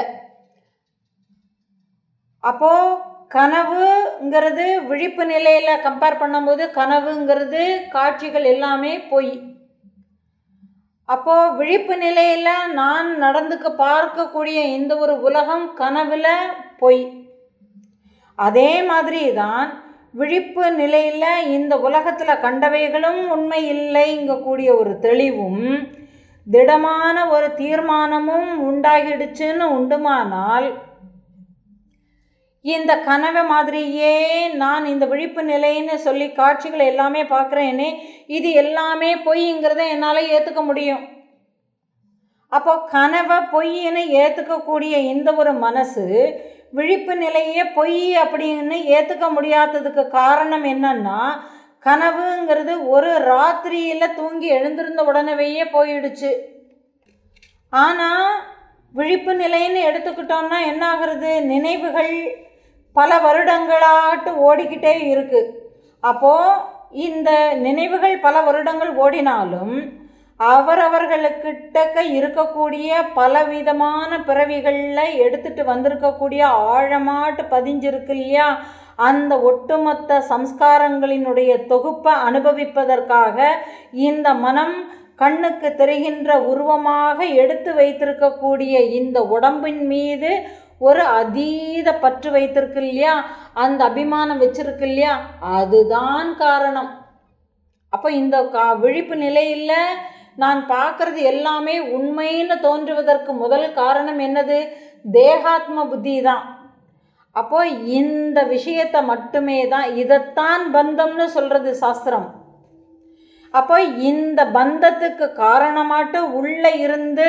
அப்போ கனவுங்கிறது விழிப்பு நிலையில் கம்பேர் பண்ணும்போது கனவுங்கிறது காட்சிகள் எல்லாமே பொய் அப்போ விழிப்பு நிலையில் நான் நடந்துக்க பார்க்கக்கூடிய இந்த ஒரு உலகம் கனவுல பொய் அதே மாதிரி தான் விழிப்பு நிலையில் இந்த உலகத்தில் கண்டவைகளும் உண்மை இல்லைங்கக்கூடிய ஒரு தெளிவும் திடமான ஒரு தீர்மானமும் உண்டாகிடுச்சுன்னு உண்டுமானால் இந்த கனவை மாதிரியே நான் இந்த விழிப்பு நிலைன்னு சொல்லி காட்சிகளை எல்லாமே பார்க்குறேனே இது எல்லாமே பொய்ங்கிறத என்னால் ஏற்றுக்க முடியும் அப்போ கனவை பொய்ன்னு ஏற்றுக்கக்கூடிய இந்த ஒரு மனசு விழிப்பு நிலையே பொய் அப்படின்னு ஏற்றுக்க முடியாததுக்கு காரணம் என்னன்னா கனவுங்கிறது ஒரு ராத்திரியில் தூங்கி எழுந்திருந்த உடனேயே போயிடுச்சு ஆனால் விழிப்பு நிலைன்னு எடுத்துக்கிட்டோம்னா என்ன ஆகுறது நினைவுகள் பல வருடங்களாட்டு ஓடிக்கிட்டே இருக்கு அப்போது இந்த நினைவுகள் பல வருடங்கள் ஓடினாலும் அவரவர்களுக்கிட்டக்க இருக்கக்கூடிய பலவிதமான பிறவிகளில் எடுத்துட்டு வந்திருக்கக்கூடிய ஆழமாட்டு பதிஞ்சிருக்கு இல்லையா அந்த ஒட்டுமொத்த சம்ஸ்காரங்களினுடைய தொகுப்பை அனுபவிப்பதற்காக இந்த மனம் கண்ணுக்கு தெரிகின்ற உருவமாக எடுத்து வைத்திருக்கக்கூடிய இந்த உடம்பின் மீது ஒரு அதீத பற்று வைத்திருக்கு இல்லையா அந்த அபிமானம் வச்சிருக்கு இல்லையா அதுதான் காரணம் அப்போ இந்த கா விழிப்பு நிலையில் நான் பார்க்கறது எல்லாமே உண்மைன்னு தோன்றுவதற்கு முதல் காரணம் என்னது தேகாத்ம புத்தி தான் அப்போ இந்த விஷயத்தை மட்டுமே தான் இதைத்தான் பந்தம்னு சொல்றது சாஸ்திரம் அப்போ இந்த பந்தத்துக்கு காரணமாட்டு உள்ள இருந்து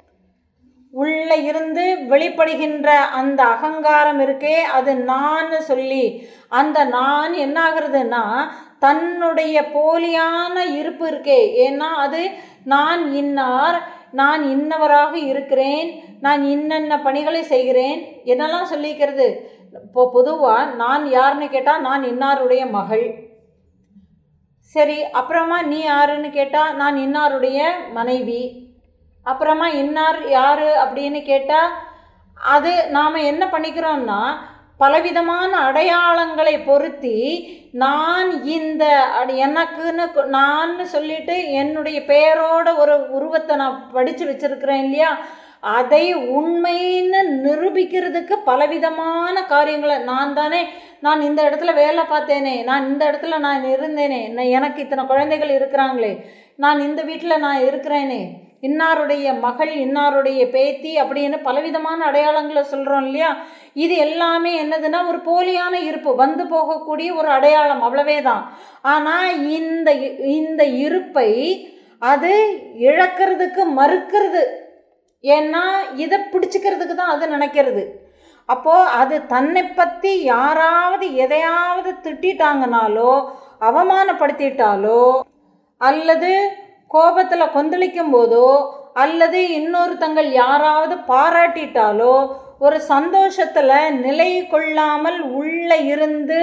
உள்ள இருந்து வெளிப்படுகின்ற அந்த அகங்காரம் இருக்கே அது நான் சொல்லி அந்த நான் என்ன ஆகுறதுன்னா தன்னுடைய போலியான இருப்பு இருக்கே ஏன்னா அது நான் இன்னார் நான் இன்னவராக இருக்கிறேன் நான் இன்னென்ன பணிகளை செய்கிறேன் என்னெல்லாம் சொல்லிக்கிறது இப்போ பொதுவாக நான் யாருன்னு கேட்டால் நான் இன்னாருடைய மகள் சரி அப்புறமா நீ யாருன்னு கேட்டால் நான் இன்னாருடைய மனைவி அப்புறமா இன்னார் யார் அப்படின்னு கேட்டால் அது நாம் என்ன பண்ணிக்கிறோம்னா பலவிதமான அடையாளங்களை பொருத்தி நான் இந்த அட- எனக்குன்னு கொ- நான்னு சொல்லிட்டு என்னுடைய பெயரோட ஒரு உருவத்தை நான் படித்து வச்சிருக்கிறேன் இல்லையா அதை உண்மைன்னு நிரூபிக்கிறதுக்கு பலவிதமான காரியங்களை நான் தானே நான் இந்த இடத்துல வேலை பார்த்தேனே நான் இந்த இடத்துல நான் இருந்தேனே நான் எனக்கு இத்தனை குழந்தைகள் இருக்கிறாங்களே நான் இந்த வீட்டில் நான் இருக்கிறேனே இன்னாருடைய மகள் இன்னாருடைய பேத்தி அப்படின்னு பலவிதமான அடையாளங்களை சொல்கிறோம் இல்லையா இது எல்லாமே என்னதுன்னா ஒரு போலியான இருப்பு வந்து போகக்கூடிய ஒரு அடையாளம் அவ்வளவே தான் ஆனால் இந்த இ- இந்த இருப்பை அது இழக்கிறதுக்கு மறுக்கிறது ஏன்னா இதை பிடிச்சிக்கிறதுக்கு தான் அது நினைக்கிறது அப்போது அது தன்னை பற்றி யாராவது எதையாவது திட்டிட்டாங்கனாலோ அவமானப்படுத்திட்டாலோ அல்லது கோபத்தில் கொந்தளிக்கும் போதோ அல்லது இன்னொருத்தங்கள் யாராவது பாராட்டிட்டாலோ ஒரு சந்தோஷத்தில் நிலை கொள்ளாமல் உள்ள இருந்து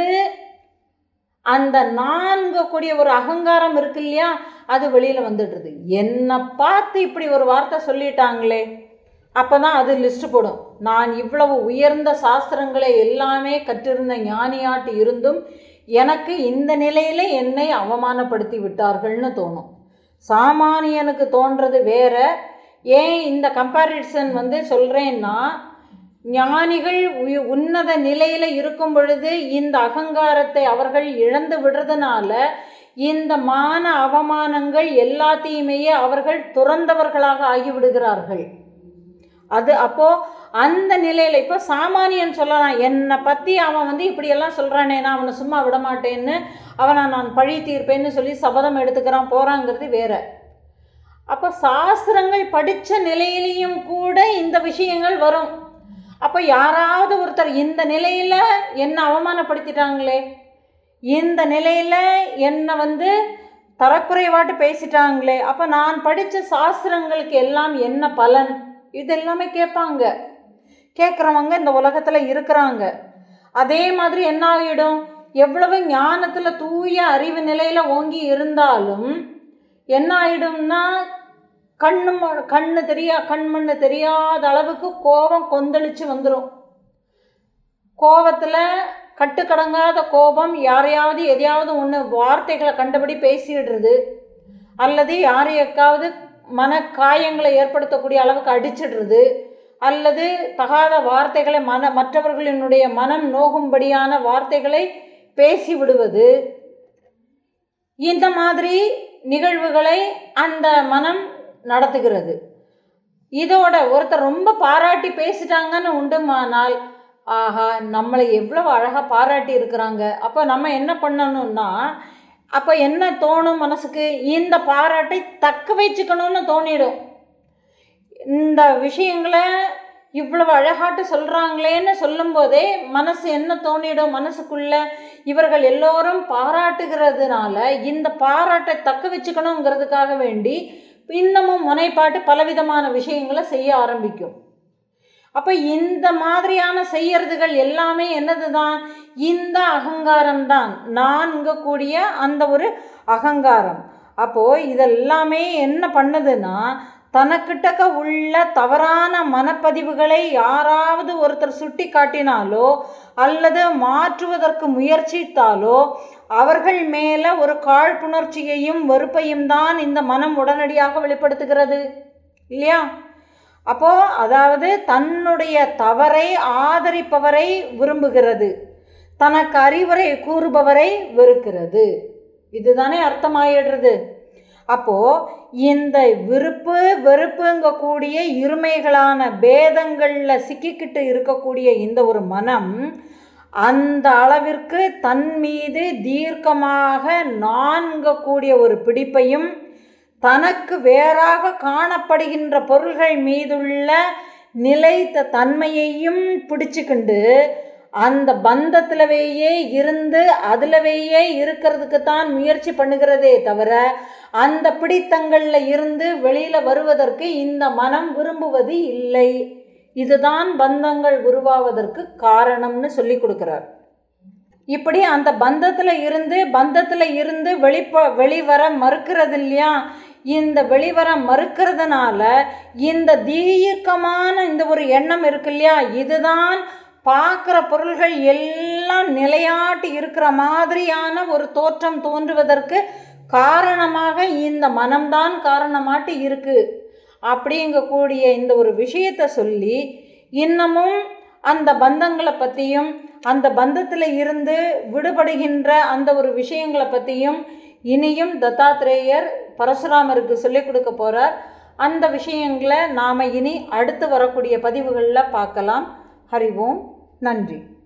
அந்த நான்கு கூடிய ஒரு அகங்காரம் இருக்கு இல்லையா அது வெளியில் வந்துடுறது என்னை பார்த்து இப்படி ஒரு வார்த்தை சொல்லிட்டாங்களே அப்போ தான் அது லிஸ்ட் போடும் நான் இவ்வளவு உயர்ந்த சாஸ்திரங்களை எல்லாமே கற்றிருந்த ஞானியாட்டு இருந்தும் எனக்கு இந்த நிலையில் என்னை அவமானப்படுத்தி விட்டார்கள்னு தோணும் சாமானியனுக்கு தோன்றது வேற ஏன் இந்த கம்பேரிசன் வந்து சொல்கிறேன்னா ஞானிகள் உய- உன்னத நிலையில் இருக்கும் பொழுது இந்த அகங்காரத்தை அவர்கள் இழந்து விடுறதுனால இந்த மான அவமானங்கள் எல்லாத்தையுமே அவர்கள் துறந்தவர்களாக ஆகிவிடுகிறார்கள் அது அப்போ அந்த நிலையில் இப்போ சாமானியன் சொல்லலாம் என்னை பற்றி அவன் வந்து இப்படியெல்லாம் சொல்கிறானே நான் அவனை சும்மா விட மாட்டேன்னு அவனை நான் பழி தீர்ப்பேன்னு சொல்லி சபதம் எடுத்துக்கிறான் போகிறாங்கிறது வேற அப்போ சாஸ்திரங்கள் படித்த நிலையிலையும் கூட இந்த விஷயங்கள் வரும் அப்போ யாராவது ஒருத்தர் இந்த நிலையில் என்னை அவமானப்படுத்திட்டாங்களே இந்த நிலையில் என்னை வந்து தரக்குறைவாட்டு பேசிட்டாங்களே அப்போ நான் படித்த சாஸ்திரங்களுக்கு எல்லாம் என்ன பலன் இது எல்லாமே கேட்பாங்க கேட்குறவங்க இந்த உலகத்தில் இருக்கிறாங்க அதே மாதிரி என்ன ஆகிடும் எவ்வளவு ஞானத்தில் தூய அறிவு நிலையில் ஓங்கி இருந்தாலும் என்ன ஆயிடும்னா கண்ணு ம- கண்ணு தெரியா கண்மண்ணு தெரியாத அளவுக்கு கோபம் கொந்தளிச்சு வந்துடும் கோபத்தில் கட்டுக்கடங்காத கோபம் யாரையாவது எதையாவது ஒன்று வார்த்தைகளை கண்டபடி பேசிடுறது அல்லது யாரையாவது மன காயங்களை ஏற்படுத்தக்கூடிய அளவுக்கு அடிச்சிடுறது அல்லது தகாத வார்த்தைகளை மன மற்றவர்களினுடைய மனம் நோகும்படியான வார்த்தைகளை பேசி விடுவது இந்த மாதிரி நிகழ்வுகளை அந்த மனம் நடத்துகிறது இதோட ஒருத்தர் ரொம்ப பாராட்டி பேசிட்டாங்கன்னு உண்டுமானால் ஆஹா நம்மளை எவ்வளவு அழகாக பாராட்டி இருக்கிறாங்க அப்போ நம்ம என்ன பண்ணணும்னா அப்போ என்ன தோணும் மனசுக்கு இந்த பாராட்டை தக்க வச்சுக்கணும்னு தோணிடும் இந்த விஷயங்களை இவ்வளவு அழகாட்டு சொல்கிறாங்களேன்னு சொல்லும்போதே மனசு என்ன தோணிடும் மனசுக்குள்ள இவர்கள் எல்லோரும் பாராட்டுகிறதுனால இந்த பாராட்டை தக்க வச்சுக்கணுங்கிறதுக்காக வேண்டி இன்னமும் முனைப்பாட்டு பலவிதமான விஷயங்களை செய்ய ஆரம்பிக்கும் அப்போ இந்த மாதிரியான செய்யறதுகள் எல்லாமே என்னது தான் இந்த அகங்காரம் தான் நான்கக்கூடிய அந்த ஒரு அகங்காரம் அப்போது இதெல்லாமே என்ன பண்ணுதுன்னா தனக்கிட்டக்க உள்ள தவறான மனப்பதிவுகளை யாராவது ஒருத்தர் சுட்டி காட்டினாலோ அல்லது மாற்றுவதற்கு முயற்சித்தாலோ அவர்கள் மேல ஒரு காழ்ப்புணர்ச்சியையும் வெறுப்பையும் தான் இந்த மனம் உடனடியாக வெளிப்படுத்துகிறது இல்லையா அப்போ அதாவது தன்னுடைய தவறை ஆதரிப்பவரை விரும்புகிறது தனக்கு அறிவுரை கூறுபவரை வெறுக்கிறது இதுதானே அர்த்தமாயிடுறது அப்போ இந்த விருப்பு வெறுப்புங்கக்கூடிய இருமைகளான பேதங்கள்ல சிக்கிக்கிட்டு இருக்கக்கூடிய இந்த ஒரு மனம் அந்த அளவிற்கு தன் மீது தீர்க்கமாக நான்கக்கூடிய ஒரு பிடிப்பையும் தனக்கு வேறாக காணப்படுகின்ற பொருள்கள் மீதுள்ள நிலைத்த தன்மையையும் பிடிச்சுக்கிண்டு அந்த பந்தத்திலவேயே இருந்து அதுலவேயே இருக்கிறதுக்கு தான் முயற்சி பண்ணுகிறதே தவிர அந்த பிடித்தங்கள்ல இருந்து வெளியில வருவதற்கு இந்த மனம் விரும்புவது இல்லை இதுதான் பந்தங்கள் உருவாவதற்கு காரணம்னு சொல்லி கொடுக்கிறார் இப்படி அந்த பந்தத்தில் இருந்து பந்தத்தில் இருந்து வெளிப்ப வெளிவர மறுக்கிறது இல்லையா இந்த வெளிவர மறுக்கிறதுனால இந்த தீர்க்கமான இந்த ஒரு எண்ணம் இருக்கு இல்லையா இதுதான் பார்க்குற பொருள்கள் எல்லாம் நிலையாட்டி இருக்கிற மாதிரியான ஒரு தோற்றம் தோன்றுவதற்கு காரணமாக இந்த மனம்தான் காரணமாட்டு இருக்கு அப்படிங்கக்கூடிய இந்த ஒரு விஷயத்தை சொல்லி இன்னமும் அந்த பந்தங்களை பற்றியும் அந்த பந்தத்தில் இருந்து விடுபடுகின்ற அந்த ஒரு விஷயங்களை பற்றியும் இனியும் தத்தாத்திரேயர் பரசுராமருக்கு சொல்லிக் கொடுக்க போகிறார் அந்த விஷயங்களை நாம் இனி அடுத்து வரக்கூடிய பதிவுகளில் பார்க்கலாம் ஹரி ஓம் நன்றி